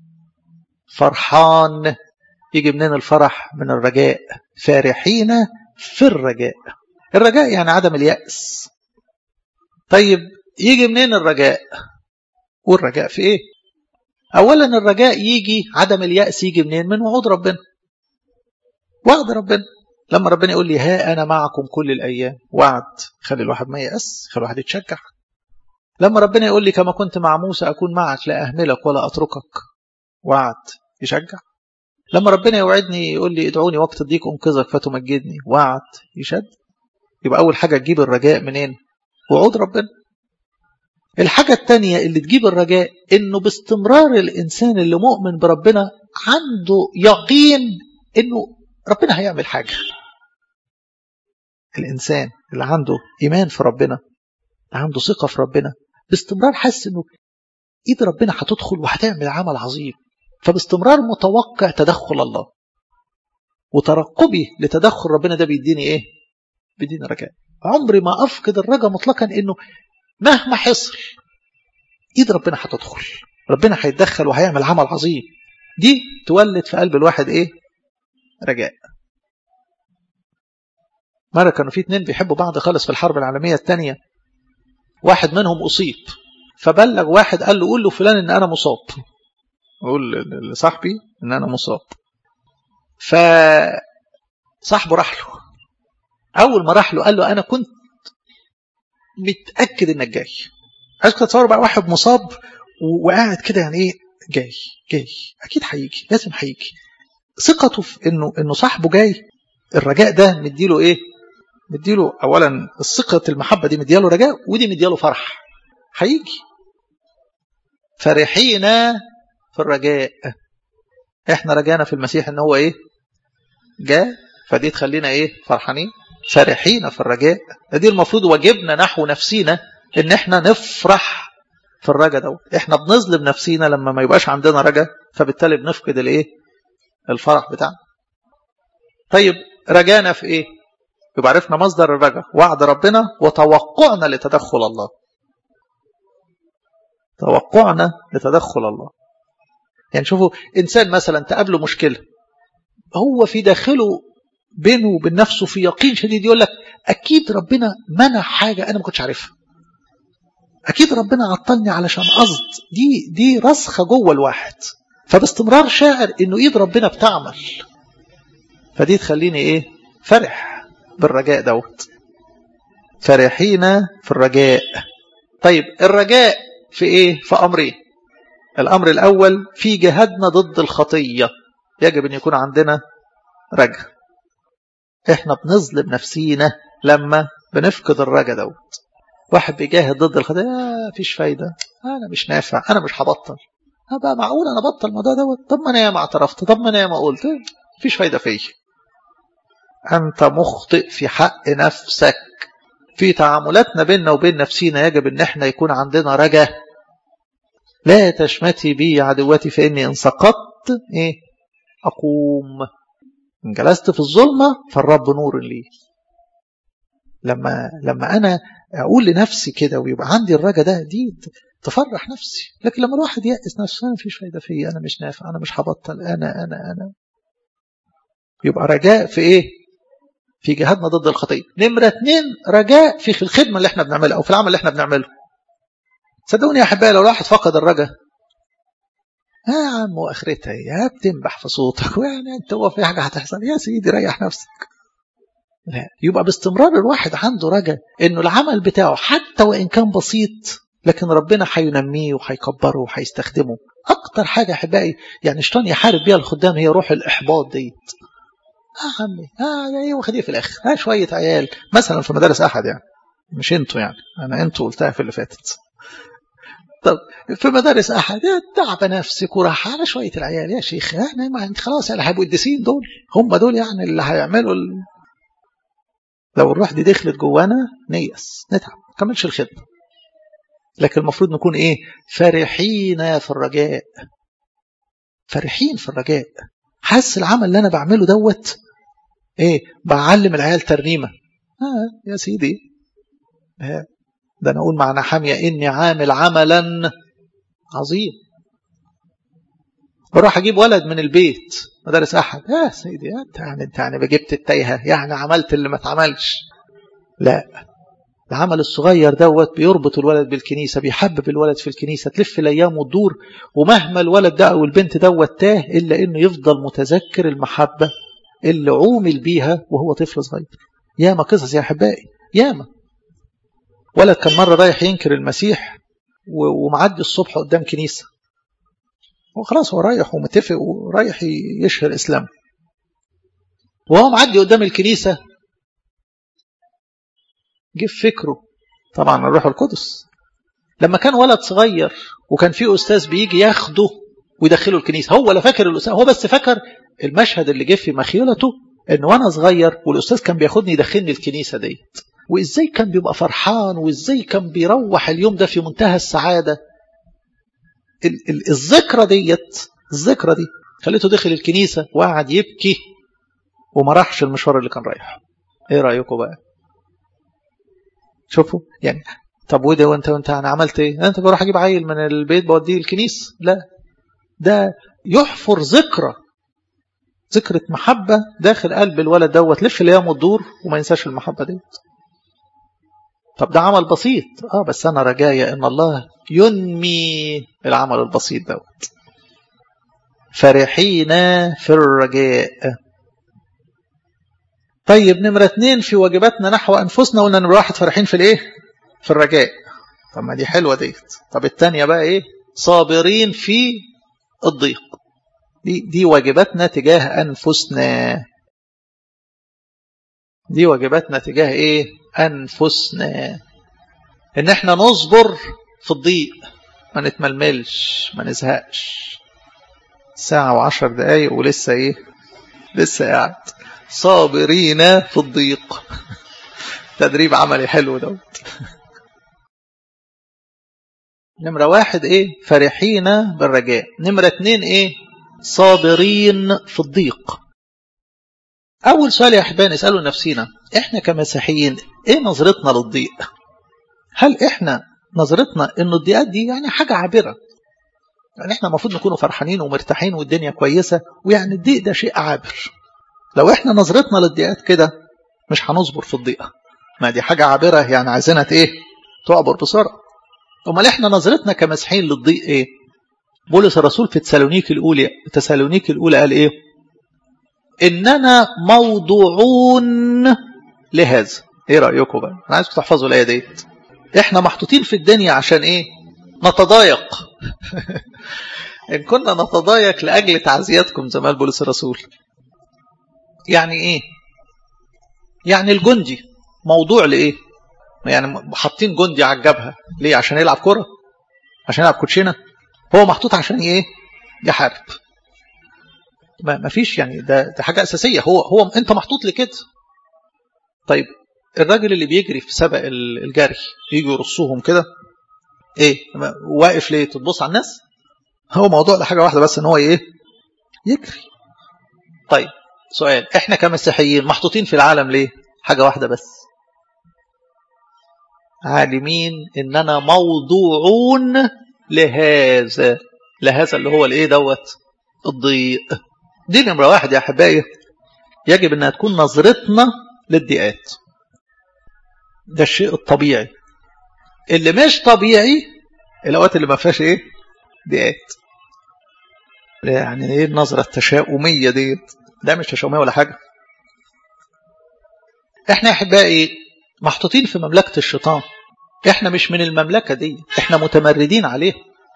S2: فرحان يجي منين الفرح من الرجاء فرحين في الرجاء الرجاء يعني عدم اليأس طيب يجي منين الرجاء والرجاء في ايه اولا الرجاء يجي عدم اليأس يجي منين من وعود ربنا وعد ربنا لما ربنا يقول لي ها انا معكم كل الايام وعد خلي الواحد ما يأس خلي الواحد يتشجع لما ربنا يقول لي كما كنت مع موسى اكون معك لا اهملك ولا اتركك وعد يشجع لما ربنا يوعدني يقول لي ادعوني وقت الضيق انقذك فتمجدني وعد يشد يبقى اول حاجه تجيب الرجاء منين وعود ربنا الحاجة التانية اللي تجيب الرجاء انه باستمرار الانسان اللي مؤمن بربنا عنده يقين انه ربنا هيعمل حاجة الانسان اللي عنده ايمان في ربنا عنده ثقة في ربنا باستمرار حاسس انه ايد ربنا هتدخل وهتعمل عمل عظيم فباستمرار متوقع تدخل الله وترقبي لتدخل ربنا ده بيديني ايه بيديني رجاء عمري ما افقد الرجاء مطلقا انه مهما حصل ايد ربنا هتدخل ربنا هيتدخل وهيعمل عمل عظيم دي تولد في قلب الواحد ايه رجاء مرة كانوا في اتنين بيحبوا بعض خالص في الحرب العالمية الثانية واحد منهم أصيب فبلغ واحد قال له قول له فلان ان انا مصاب قول لصاحبي ان انا مصاب فصاحبه راح له اول ما راح له قال له انا كنت متاكد انك جاي عايزك تتصور بقى واحد مصاب وقاعد كده يعني ايه جاي جاي اكيد هيجي لازم هيجي ثقته في انه انه صاحبه جاي الرجاء ده مديله ايه مديله اولا الثقه المحبه دي مدياله رجاء ودي مدياله فرح هيجي فرحين في الرجاء احنا رجانا في المسيح ان هو ايه جاء فدي تخلينا ايه فرحانين فرحين في الرجاء دي المفروض واجبنا نحو نفسينا ان احنا نفرح في الرجاء دوت احنا بنظلم نفسينا لما ما يبقاش عندنا رجاء فبالتالي بنفقد الايه الفرح بتاعنا طيب رجانا في ايه يبقى عرفنا مصدر الرجاء وعد ربنا وتوقعنا لتدخل الله توقعنا لتدخل الله يعني شوفوا إنسان مثلا تقابله مشكلة هو في داخله بينه وبين نفسه في يقين شديد يقول لك أكيد ربنا منع حاجة أنا ما كنتش عارفها أكيد ربنا عطلني علشان قصد دي دي رسخة جوه الواحد فباستمرار شاعر إنه إيد ربنا بتعمل فدي تخليني إيه فرح بالرجاء دوت فرحين في الرجاء طيب الرجاء في ايه في امرين الامر الاول في جهادنا ضد الخطيه يجب ان يكون عندنا رجاء احنا بنظلم نفسينا لما بنفقد الرجاء دوت واحد بيجاهد ضد الخطيه آه فيش فايده انا مش نافع انا مش هبطل هبقى معقول انا بطل الموضوع دوت طب ما انا ياما اعترفت طب ما انا ياما قلت مفيش فايده فيا انت مخطئ في حق نفسك في تعاملاتنا بيننا وبين نفسينا يجب ان احنا يكون عندنا رجاء لا تشمتي بي عدوتي فاني ان سقطت ايه اقوم ان جلست في الظلمه فالرب نور لي لما لما انا اقول لنفسي كده ويبقى عندي الرجاء ده دي تفرح نفسي لكن لما الواحد يأس نفسه انا مفيش فايده فيا انا مش نافع انا مش هبطل انا انا انا يبقى رجاء في ايه في جهادنا ضد الخطيه نمره اتنين رجاء في الخدمه اللي احنا بنعملها او في العمل اللي احنا بنعمله صدقوني يا احبائي لو الواحد فقد الرجاء ها يا عم واخرتها يا بتنبح في صوتك ويعني انت هو في حاجه هتحصل يا سيدي ريح نفسك لا يبقى باستمرار الواحد عنده رجاء انه العمل بتاعه حتى وان كان بسيط لكن ربنا هينميه وهيكبره وهيستخدمه اكتر حاجه احبائي يعني الشيطان يحارب بيها الخدام هي روح الاحباط ديت اه عمي اه ايه واخد ايه في الاخر اه شويه عيال مثلا في مدارس احد يعني مش انتوا يعني انا انتوا قلتها في اللي فاتت طب في مدارس احد تعب نفسك وراح على شويه العيال يا شيخ انا ما انت خلاص يعني هيبقوا الدسين دول هم دول يعني اللي هيعملوا ال... لو الروح دي دخلت جوانا نيأس نتعب ما نكملش الخدمه لكن المفروض نكون ايه فرحين في الرجاء فرحين في الرجاء حاسس العمل اللي انا بعمله دوت ايه بعلم العيال ترنيمه اه يا سيدي آه. ده انا اقول مع نحاميه اني عامل عملا عظيم بروح اجيب ولد من البيت مدارس احد يا سيدي انت يعني انت يعني جبت التايهه يعني عملت اللي ما اتعملش لا العمل الصغير دوت بيربط الولد بالكنيسة بيحبب الولد في الكنيسة تلف الأيام وتدور ومهما الولد ده أو البنت دوت تاه إلا إنه يفضل متذكر المحبة اللي عومل بيها وهو طفل صغير ياما قصص يا أحبائي ياما ولد كان مرة رايح ينكر المسيح ومعدي الصبح قدام كنيسة وخلاص هو رايح ومتفق ورايح يشهر إسلام وهو معدي قدام الكنيسة جه في فكره طبعا الروح القدس لما كان ولد صغير وكان في أستاذ بيجي ياخده ويدخله الكنيسة هو لا فاكر الأستاذ هو بس فاكر المشهد اللي جه في مخيلته ان وانا صغير والاستاذ كان بياخدني يدخلني الكنيسه ديت وازاي كان بيبقى فرحان وازاي كان بيروح اليوم ده في منتهى السعاده ال ال الذكرى ديت الذكرى دي خليته دخل الكنيسه وقعد يبكي وما راحش المشوار اللي كان رايحه ايه رايكم بقى شوفوا يعني طب وده وانت وانت انا عملت ايه انت بروح اجيب عيل من البيت بوديه الكنيسه لا ده يحفر ذكرى ذكرة محبة داخل قلب الولد دوت لف الايام وتدور وما ينساش المحبة ديت طب ده عمل بسيط اه بس انا رجايا ان الله ينمي العمل البسيط دوت فرحين في الرجاء طيب نمرة اتنين في واجباتنا نحو أنفسنا قلنا نمرة واحد فرحين في الإيه؟ في الرجاء طب ما دي حلوة ديت طب التانية بقى إيه؟ صابرين في الضيق دي, دي واجباتنا تجاه أنفسنا دي واجباتنا تجاه إيه؟ أنفسنا إن إحنا نصبر في الضيق ما نتململش ما نزهقش ساعة وعشر دقايق ولسه إيه؟ لسه قاعد صابرين في الضيق تدريب عملي حلو دوت نمرة واحد ايه فرحين بالرجاء نمرة اتنين ايه صابرين في الضيق اول سؤال يا احبان نسأله نفسينا احنا كمسيحيين ايه نظرتنا للضيق هل احنا نظرتنا ان الضيقات دي يعني حاجة عابرة يعني احنا المفروض نكونوا فرحانين ومرتاحين والدنيا كويسة ويعني الضيق ده شيء عابر لو احنا نظرتنا للضيقات كده مش هنصبر في الضيقة ما دي حاجة عابرة يعني عايزينها ايه تعبر بسرعة امال احنا نظرتنا كمسيحيين للضيق ايه بولس الرسول في تسالونيك الاولى تسالونيك الاولى قال ايه اننا موضوعون لهذا ايه رايكم بقى انا عايزكم تحفظوا الايه ديت احنا محطوطين في الدنيا عشان ايه نتضايق ان كنا نتضايق لاجل تعزيتكم زي ما قال بولس الرسول يعني ايه يعني الجندي موضوع لايه يعني حاطين جندي على الجبهه ليه عشان يلعب كره عشان يلعب كوتشينه هو محطوط عشان ايه يحارب ما فيش يعني ده, ده حاجه اساسيه هو هو انت محطوط لكده طيب الراجل اللي بيجري في سبق الجري يجوا يرصوهم كده ايه واقف ليه تبص على الناس هو موضوع لحاجه واحده بس ان هو ايه يجري طيب سؤال احنا كمسيحيين محطوطين في العالم ليه حاجه واحده بس عالمين اننا موضوعون لهذا لهذا اللي هو الايه دوت الضيق دي نمره واحد يا احبائي يجب انها تكون نظرتنا للضيقات ده الشيء الطبيعي اللي مش طبيعي الاوقات اللي ما فيهاش ايه ضيقات يعني ايه النظره التشاؤميه ديت ده مش تشاؤميه ولا حاجه احنا يا احبائي محطوطين في مملكه الشيطان احنا مش من المملكه دي احنا متمردين عليه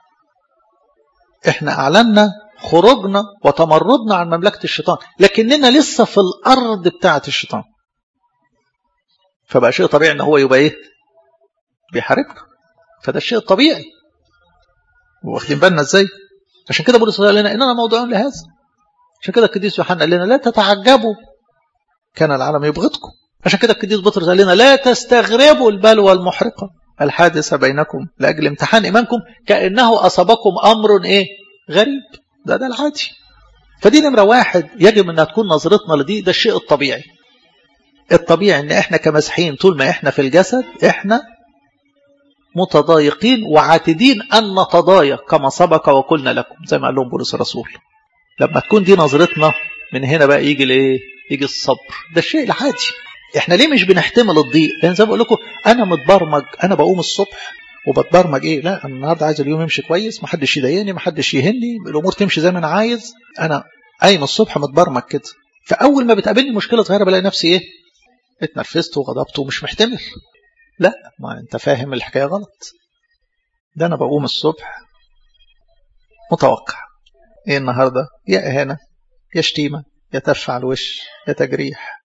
S2: احنا اعلنا خروجنا وتمردنا عن مملكه الشيطان لكننا لسه في الارض بتاعه الشيطان فبقى شيء طبيعي ان هو يبقى ايه بيحاربنا فده الشيء الطبيعي واخدين بالنا ازاي عشان كده بولس قال لنا اننا موضوعون لهذا عشان كده القديس يوحنا قال لنا لا تتعجبوا كان العالم يبغضكم عشان كده القديس بطرس قال لنا لا تستغربوا البلوى المحرقه الحادثه بينكم لاجل امتحان ايمانكم كانه اصابكم امر ايه غريب ده ده العادي فدي نمره واحد يجب انها تكون نظرتنا لدي ده الشيء الطبيعي الطبيعي ان احنا كمسيحيين طول ما احنا في الجسد احنا متضايقين وعاتدين ان نتضايق كما سبق وقلنا لكم زي ما قال لهم بولس الرسول لما تكون دي نظرتنا من هنا بقى يجي الايه يجي الصبر ده الشيء العادي احنا ليه مش بنحتمل الضيق لان زي ما بقول لكم انا متبرمج انا بقوم الصبح وبتبرمج ايه لا انا النهارده عايز اليوم يمشي كويس محدش يضايقني محدش يهني الامور تمشي زي ما انا عايز انا قايم الصبح متبرمج كده فاول ما بتقابلني مشكله صغيره بلاقي نفسي ايه اتنرفزت وغضبت ومش محتمل لا ما انت فاهم الحكايه غلط ده انا بقوم الصبح متوقع ايه النهارده يا اهانه يا شتيمه يا ترفع الوش يا تجريح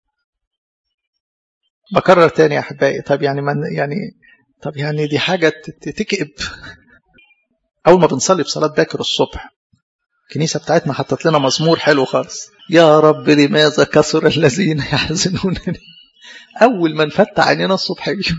S2: بكرر تاني يا احبائي طب يعني من يعني طب يعني دي حاجه تكئب اول ما بنصلي بصلاه باكر الصبح الكنيسه بتاعتنا حطت لنا مزمور حلو خالص يا رب لماذا كثر الذين يحزنونني اول ما نفتح عينينا الصبح يجي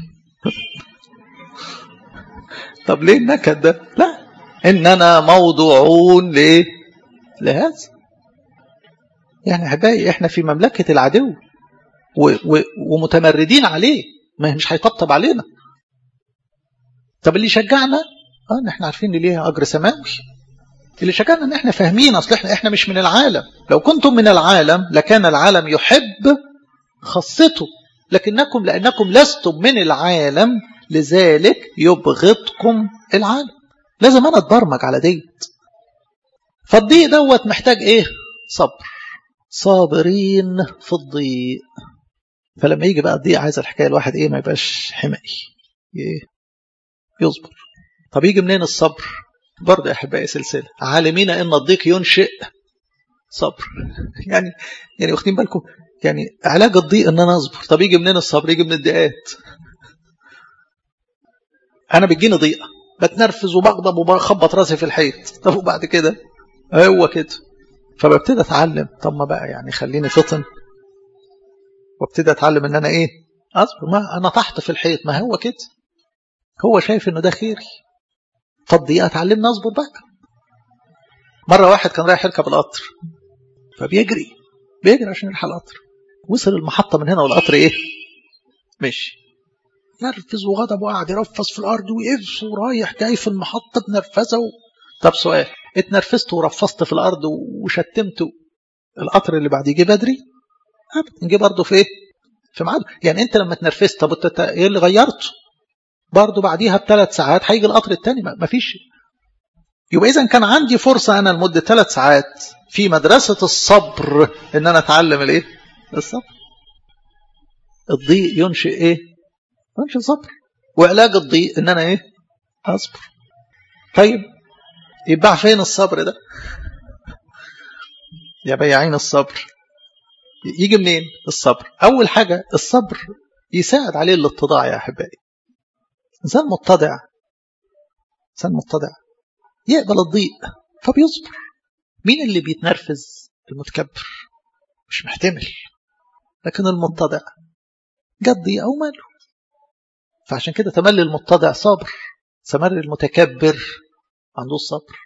S2: طب ليه النكد ده لا اننا موضوعون ليه لهذا يعني احبائي احنا في مملكه العدو و و ومتمردين عليه ما مش هيطبطب علينا طب اللي شجعنا اه ان احنا عارفين ان ليها اجر سماوي اللي شجعنا ان احنا فاهمين اصل احنا احنا مش من العالم لو كنتم من العالم لكان العالم يحب خاصته لكنكم لانكم لستم من العالم لذلك يبغضكم العالم لازم انا اتبرمج على ديت فالضيق دوت محتاج ايه صبر صابرين في الضيق فلما يجي بقى الضيق عايز الحكايه الواحد ايه ما يبقاش حمقي ايه يصبر طب يجي منين الصبر برضه يا احبائي سلسله عالمين ان الضيق ينشئ صبر يعني يعني واخدين بالكم يعني علاج الضيق ان انا اصبر طب يجي منين الصبر يجي من الضيقات انا بتجيني ضيقه بتنرفز وبغضب وبخبط راسي في الحيط طب وبعد كده هو كده فببتدي اتعلم طب ما بقى يعني خليني فطن وابتدي اتعلم ان انا ايه اصبر ما انا تحت في الحيط ما هو كده هو شايف انه ده خيري فالضيقه اتعلمنا اصبر بقى مره واحد كان رايح يركب القطر فبيجري بيجري عشان يلحق القطر وصل المحطه من هنا والقطر ايه مشي نرفز وغضب وقعد يرفس في الارض ويقفز ورايح جاي في المحطه بنرفزه و... طب سؤال اتنرفزت ورفصت في الارض وشتمت القطر اللي بعد يجي بدري ابدا نجي برضه في ايه في ميعاده يعني انت لما اتنرفزت طب انت ايه اللي غيرته برضه بعديها بثلاث ساعات هيجي القطر الثاني ما فيش يبقى اذا كان عندي فرصه انا لمده ثلاث ساعات في مدرسه الصبر ان انا اتعلم الايه الصبر الضيق ينشئ ايه ينشئ صبر وعلاج الضيق ان انا ايه اصبر طيب يبقى فين الصبر ده يا بياعين الصبر يجي منين الصبر اول حاجه الصبر يساعد عليه الاتضاع يا احبائي انسان متضع انسان متضع يقبل الضيق فبيصبر مين اللي بيتنرفز المتكبر مش محتمل لكن المتضع جد ضيق او ماله فعشان كده تملي المتضع صابر تملي المتكبر عنده الصبر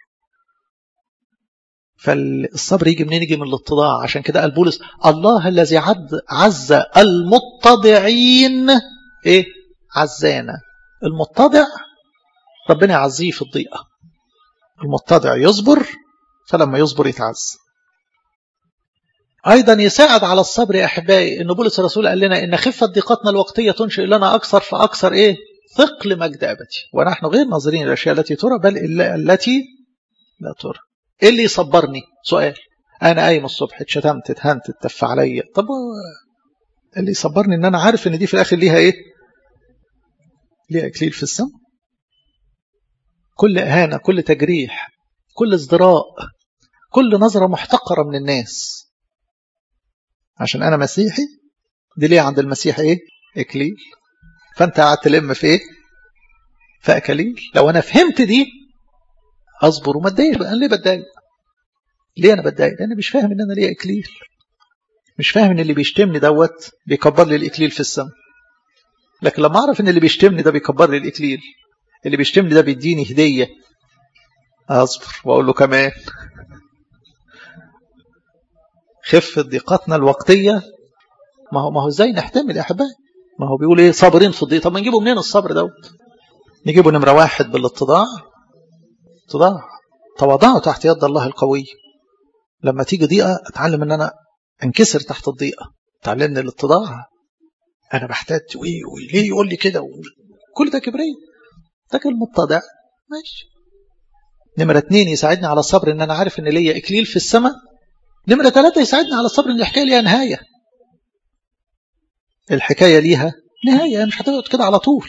S2: فالصبر يجي منين يجي من الاتضاع عشان كده قال بولس الله الذي عد عز المتضعين ايه عزانا المتضع ربنا يعزيه في الضيقه المتضع يصبر فلما يصبر يتعز ايضا يساعد على الصبر يا احبائي ان بولس الرسول قال لنا ان خفه ضيقتنا الوقتيه تنشئ لنا اكثر فاكثر ايه ثقل مجد ابدي ونحن غير ناظرين الاشياء التي ترى بل التي لا ترى ايه اللي يصبرني سؤال انا قايم الصبح اتشتمت اتهنت اتف عليا طب اللي يصبرني ان انا عارف ان دي في الاخر ليها ايه ليها اكليل في السماء كل اهانه كل تجريح كل ازدراء كل نظره محتقره من الناس عشان انا مسيحي دي ليه عند المسيح ايه اكليل فانت قاعد تلم في ايه في اكاليل لو انا فهمت دي اصبر وما اتضايقش انا ليه بتضايق ليه انا بتضايق لان مش فاهم ان انا ليه اكليل مش فاهم ان اللي بيشتمني دوت بيكبر لي الاكليل في السماء لكن لما اعرف ان اللي بيشتمني ده بيكبر لي الاكليل اللي بيشتمني ده بيديني هديه اصبر واقول له كمان خفة ضيقتنا الوقتية ما هو ما هو ازاي نحتمل يا احبائي ما هو بيقول ايه صابرين في الضيق طب ما نجيبه منين الصبر دوت نجيبه نمرة واحد بالاتضاع اتضاع تواضعوا تحت يد الله القوي لما تيجي ضيقة اتعلم ان انا انكسر تحت الضيقة تعلمني الاتضاع انا بحتاج وليه يقول لي كده كل ده كبرية لكن المتضع ماشي نمرة اتنين يساعدني على الصبر ان انا عارف ان ليا اكليل في السماء نمرة ثلاثة يساعدني على الصبر ان الحكاية ليها نهاية الحكاية ليها نهاية مش هتقعد كده على طول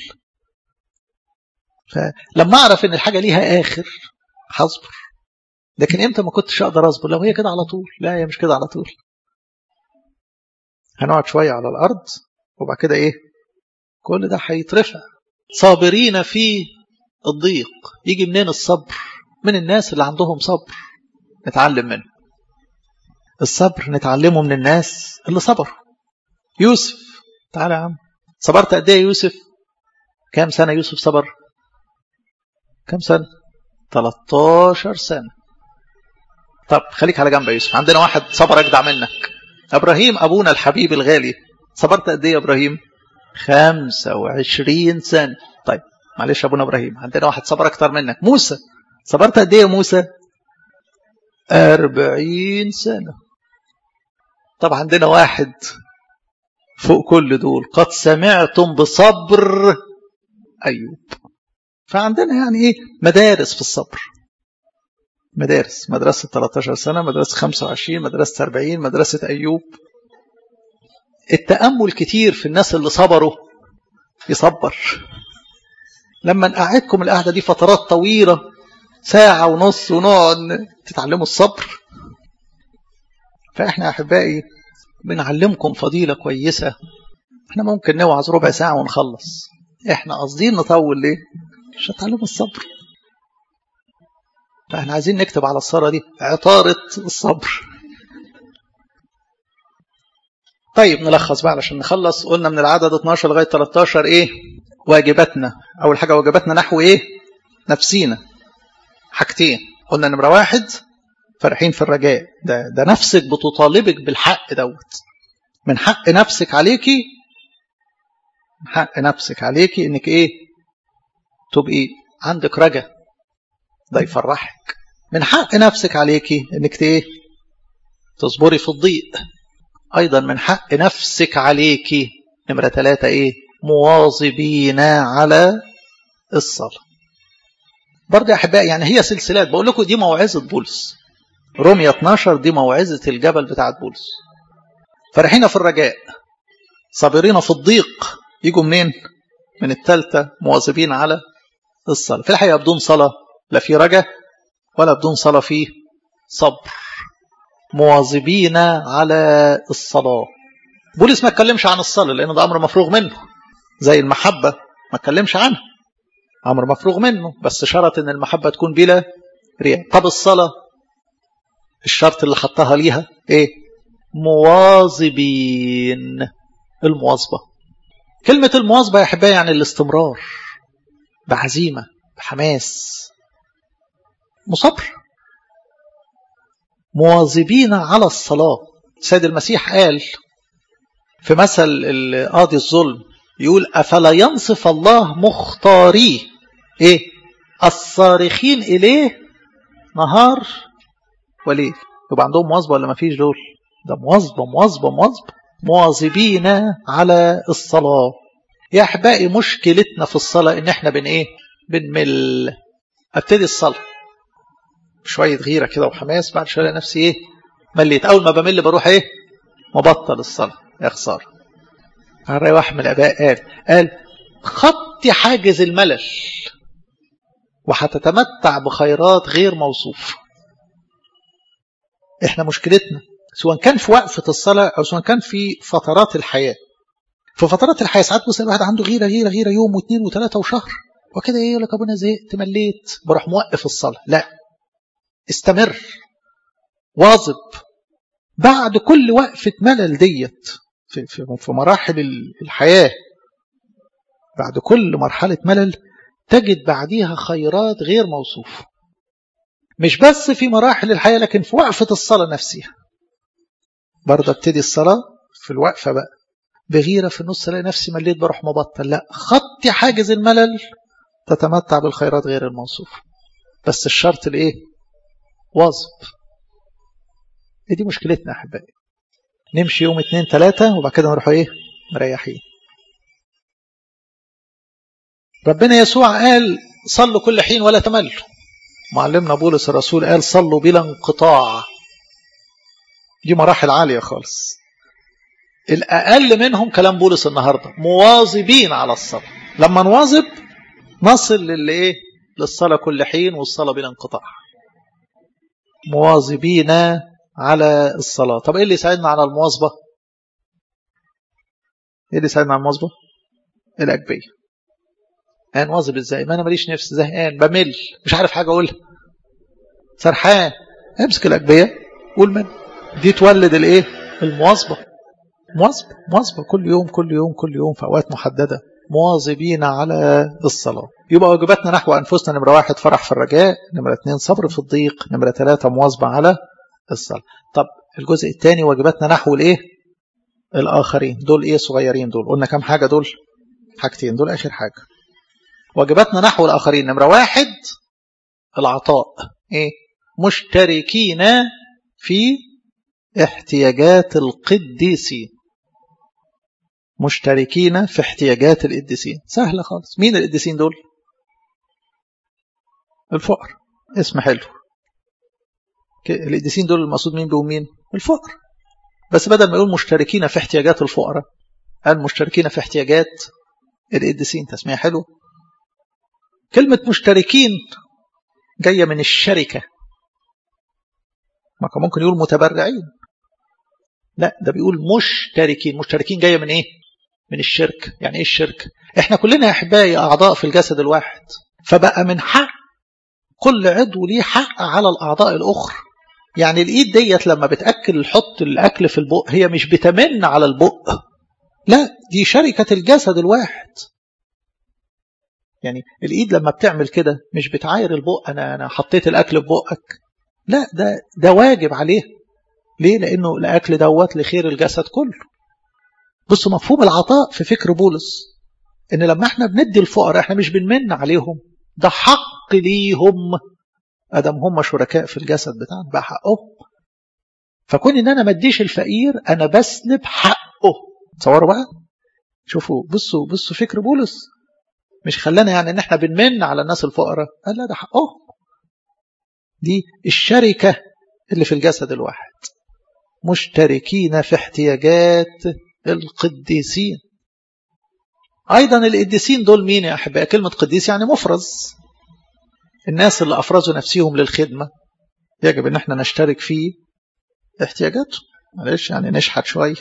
S2: فلما اعرف ان الحاجة ليها اخر هصبر لكن امتى ما كنتش اقدر اصبر لو هي كده على طول لا هي مش كده على طول هنقعد شوية على الارض وبعد كده ايه كل ده هيترفع صابرين في الضيق يجي منين الصبر من الناس اللي عندهم صبر نتعلم منه الصبر نتعلمه من الناس اللي صبروا يوسف تعالى يا عم صبرت قد ايه يوسف كام سنة يوسف صبر كام سنة 13 سنة طب خليك على جنب يا يوسف عندنا واحد صبر اجدع منك ابراهيم ابونا الحبيب الغالي صبرت قد ايه يا ابراهيم 25 سنة طيب معلش ابونا ابراهيم عندنا واحد صبر اكتر منك موسى صبرت قد ايه يا موسى أربعين سنة طب عندنا واحد فوق كل دول قد سمعتم بصبر أيوب فعندنا يعني إيه مدارس في الصبر مدارس مدرسة 13 سنة مدرسة 25 مدرسة 40 مدرسة أيوب التأمل كتير في الناس اللي صبروا يصبر لما نقعدكم القعدة دي فترات طويلة ساعة ونص ونقعد تتعلموا الصبر فإحنا أحبائي بنعلمكم فضيلة كويسة احنا ممكن نوعظ ربع ساعة ونخلص احنا قاصدين نطول ليه عشان تعلموا الصبر فاحنا عايزين نكتب على الصورة دي عطارة الصبر طيب نلخص بقى علشان نخلص قلنا من العدد 12 لغاية 13 ايه واجباتنا اول حاجة واجباتنا نحو ايه نفسينا حاجتين قلنا نمرة واحد فرحين في الرجاء ده, ده نفسك بتطالبك بالحق دوت من حق نفسك عليكي من حق نفسك عليكي انك ايه تبقي عندك رجاء ده يفرحك من حق نفسك عليكي انك ايه تصبري في الضيق ايضا من حق نفسك عليكي نمرة ثلاثة ايه مواظبين على الصلاة برضه يا احبائي يعني هي سلسلات بقول لكم دي موعظة بولس رومية 12 دي موعظة الجبل بتاعت بولس فرحين في الرجاء صابرين في الضيق يجوا منين من الثالثة مواظبين على الصلاة في الحقيقة بدون صلاة لا في رجاء ولا بدون صلاة فيه صبر مواظبين على الصلاة بولس ما اتكلمش عن الصلاة لأن ده أمر مفروغ منه زي المحبة ما اتكلمش عنها أمر مفروغ منه بس شرط أن المحبة تكون بلا رياء طب الصلاة الشرط اللي حطها ليها إيه مواظبين المواظبة كلمة المواظبة يا أحبائي يعني الاستمرار بعزيمة بحماس مصبر مواظبين على الصلاة سيد المسيح قال في مثل قاضي الظلم يقول أفلا ينصف الله مختاريه إيه الصارخين إليه نهار وليل يبقى عندهم مواظبة ولا ما فيش دول ده مواظبة مواظبة مواظبة مواظبين على الصلاة يا أحبائي مشكلتنا في الصلاة إن إحنا بن إيه بنمل أبتدي الصلاة شوية غيرة كده وحماس بعد شوية نفسي إيه مليت أول ما بمل بروح إيه مبطل الصلاة يا خسارة الرأي واحد من الآباء قال قال خط حاجز الملل وهتتمتع بخيرات غير موصوف احنا مشكلتنا سواء كان في وقفة الصلاة أو سواء كان في فترات الحياة في فترات الحياة ساعات بص الواحد عنده غيرة غيرة غيرة يوم واثنين وثلاثة وشهر وكده ايه يقول لك ابونا زهقت مليت بروح موقف الصلاة لا استمر واظب بعد كل وقفة ملل ديت في, في, في مراحل الحياة بعد كل مرحلة ملل تجد بعديها خيرات غير موصوفة مش بس في مراحل الحياة لكن في وقفة الصلاة نفسها برضه ابتدي الصلاة في الوقفة بقى بغيرة في النص الاقي نفسي مليت بروح مبطل لا خطي حاجز الملل تتمتع بالخيرات غير الموصوفة بس الشرط الايه واظب دي مشكلتنا احبائي نمشي يوم اتنين تلاتة وبعد كده نروح ايه مريحين ربنا يسوع قال صلوا كل حين ولا تملوا معلمنا بولس الرسول قال صلوا بلا انقطاع دي مراحل عالية خالص الأقل منهم كلام بولس النهاردة مواظبين على الصلاة لما نواظب نصل للي ايه للصلاة كل حين والصلاة بلا انقطاع مواظبين على الصلاة طب ايه اللي يساعدنا على المواظبة ايه اللي يساعدنا على المواظبة الأجبية انا مواظب ازاي ما انا ماليش نفس زهقان بمل مش عارف حاجة اقولها سرحان امسك الأجبية قول من دي تولد الايه المواظبة مواظبة مواظبة كل يوم كل يوم كل يوم في أوقات محددة مواظبين على الصلاة يبقى واجباتنا نحو أنفسنا نمرة واحد فرح في الرجاء نمرة اثنين صبر في الضيق نمرة ثلاثة مواظبة على الصلاة طب الجزء الثاني واجباتنا نحو الايه الآخرين دول ايه صغيرين دول قلنا كم حاجة دول حاجتين دول آخر حاجة واجباتنا نحو الآخرين نمرة واحد العطاء إيه؟ مشتركين في احتياجات القديسين مشتركين في احتياجات القديسين سهلة خالص مين القديسين دول الفقر اسم حلو القديسين دول المقصود مين بهم مين الفقر بس بدل ما يقول مشتركين في احتياجات الفقراء قال مشتركين في احتياجات القديسين تسمية حلو كلمة مشتركين جاية من الشركة ما كان ممكن يقول متبرعين لا ده بيقول مشتركين مشتركين جاية من ايه من الشرك يعني ايه الشرك احنا كلنا يا احبائي اعضاء في الجسد الواحد فبقى من حق كل عضو ليه حق على الاعضاء الاخرى يعني الايد ديت لما بتاكل حط الاكل في البق هي مش بتمن على البق لا دي شركه الجسد الواحد يعني الايد لما بتعمل كده مش بتعاير البق انا انا حطيت الاكل في بقك لا ده ده واجب عليه ليه لانه الاكل دوت لخير الجسد كله بصوا مفهوم العطاء في فكر بولس ان لما احنا بندي الفقراء احنا مش بنمن عليهم ده حق ليهم ادم هم شركاء في الجسد بتاعنا بقى حقهم فكون ان انا ما اديش الفقير انا بسلب حقه تصوروا بقى شوفوا بصوا بصوا فكر بولس مش خلانا يعني ان احنا بنمن على الناس الفقراء قال لا ده حقهم دي الشركه اللي في الجسد الواحد مشتركين في احتياجات القديسين أيضا القديسين دول مين يا أحبائي كلمة قديس يعني مفرز الناس اللي أفرزوا نفسهم للخدمة يجب أن احنا نشترك في احتياجاتهم معلش يعني نشحت شوية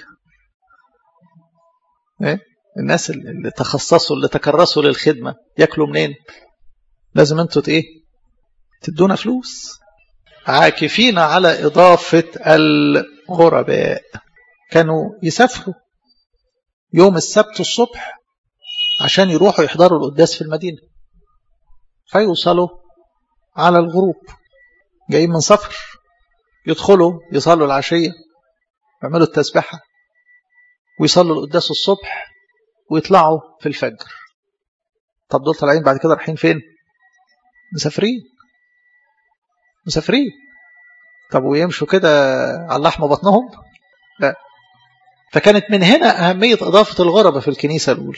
S2: إيه؟ الناس اللي تخصصوا اللي تكرسوا للخدمة ياكلوا منين لازم انتوا ايه تدونا فلوس عاكفين على إضافة الغرباء كانوا يسافروا يوم السبت الصبح عشان يروحوا يحضروا القداس في المدينة فيوصلوا على الغروب جايين من سفر يدخلوا يصلوا العشية يعملوا التسبحة ويصلوا القداس الصبح ويطلعوا في الفجر طب دول طالعين بعد كده رايحين فين مسافرين مسافرين طب ويمشوا كده على لحم بطنهم لا فكانت من هنا أهمية إضافة الغربة في الكنيسة الأولى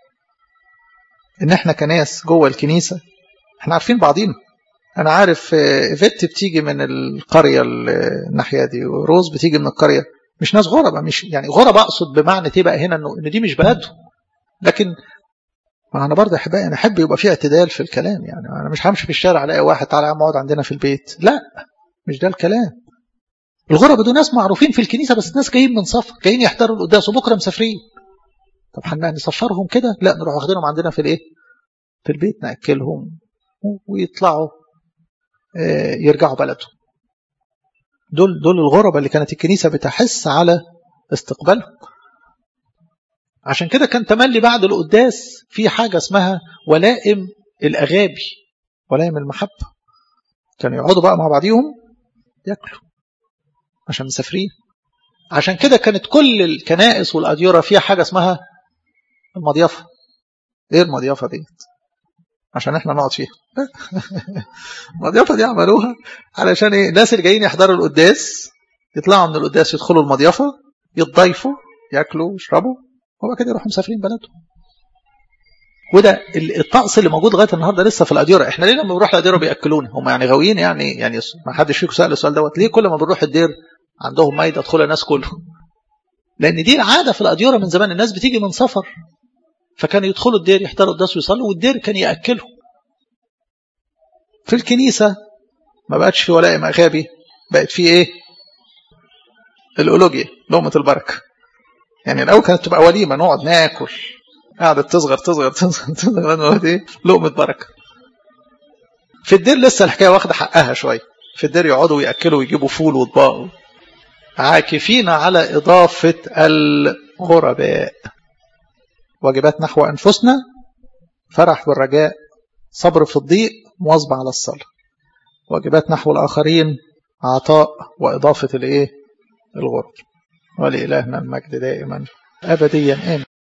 S2: إن إحنا كناس جوه الكنيسة إحنا عارفين بعضينا أنا عارف إيفيت بتيجي من القرية الناحية دي وروز بتيجي من القرية مش ناس غربة مش يعني غربة أقصد بمعنى تبقى هنا إنه إن دي مش بلدهم لكن ما أنا برضه أحبائي أنا أحب يبقى في اعتدال في الكلام يعني أنا مش همشي في الشارع ألاقي واحد تعالى يا عم اقعد عندنا في البيت لا مش ده الكلام الغرباء دول ناس معروفين في الكنيسة بس ناس جايين من سفر جايين يحضروا القداس وبكرة مسافرين طب هنسفرهم كده لا نروح واخدينهم عندنا في الايه في البيت ناكلهم ويطلعوا يرجعوا بلدهم دول دول الغرباء اللي كانت الكنيسة بتحس على استقبالهم عشان كده كان تملي بعد القداس في حاجة اسمها ولائم الأغابي ولائم المحبة كانوا يقعدوا بقى مع بعضيهم ياكلوا عشان مسافرين عشان كده كانت كل الكنائس والأديرة فيها حاجة اسمها المضيافة ايه المضيافة دي عشان احنا نقعد فيها المضيافة دي عملوها علشان ايه الناس اللي جايين يحضروا القداس يطلعوا من القداس يدخلوا المضيافة يتضيفوا ياكلوا ويشربوا وبعد كده يروحوا مسافرين بلدهم وده الطقس اللي موجود لغايه النهارده لسه في الاديره احنا ليه لما بنروح الاديره بياكلونا هم يعني غاويين يعني يعني ما حدش فيكم سال السؤال دوت ليه كل ما بنروح الدير عندهم مايده ادخل الناس كله لان دي العاده في الاديره من زمان الناس بتيجي من سفر فكانوا يدخلوا الدير يحضروا القداس ويصلوا والدير كان ياكلهم في الكنيسه ما بقتش في ولائم اغابي بقت في ايه الأولوجيا لقمة البركة يعني الأول كانت تبقى وليمة نقعد ناكل قعدت تصغر تصغر تصغر تصغر ايه لقمة بركة في الدير لسه الحكاية واخدة حقها شوية في الدير يقعدوا ويأكلوا ويجيبوا فول وطباق عاكفين على إضافة الغرباء واجبات نحو أنفسنا فرح بالرجاء صبر في الضيق مواظبة على الصلاة واجبات نحو الآخرين عطاء وإضافة الإيه الغرب ولإلهنا المجد دائما أبديا آمين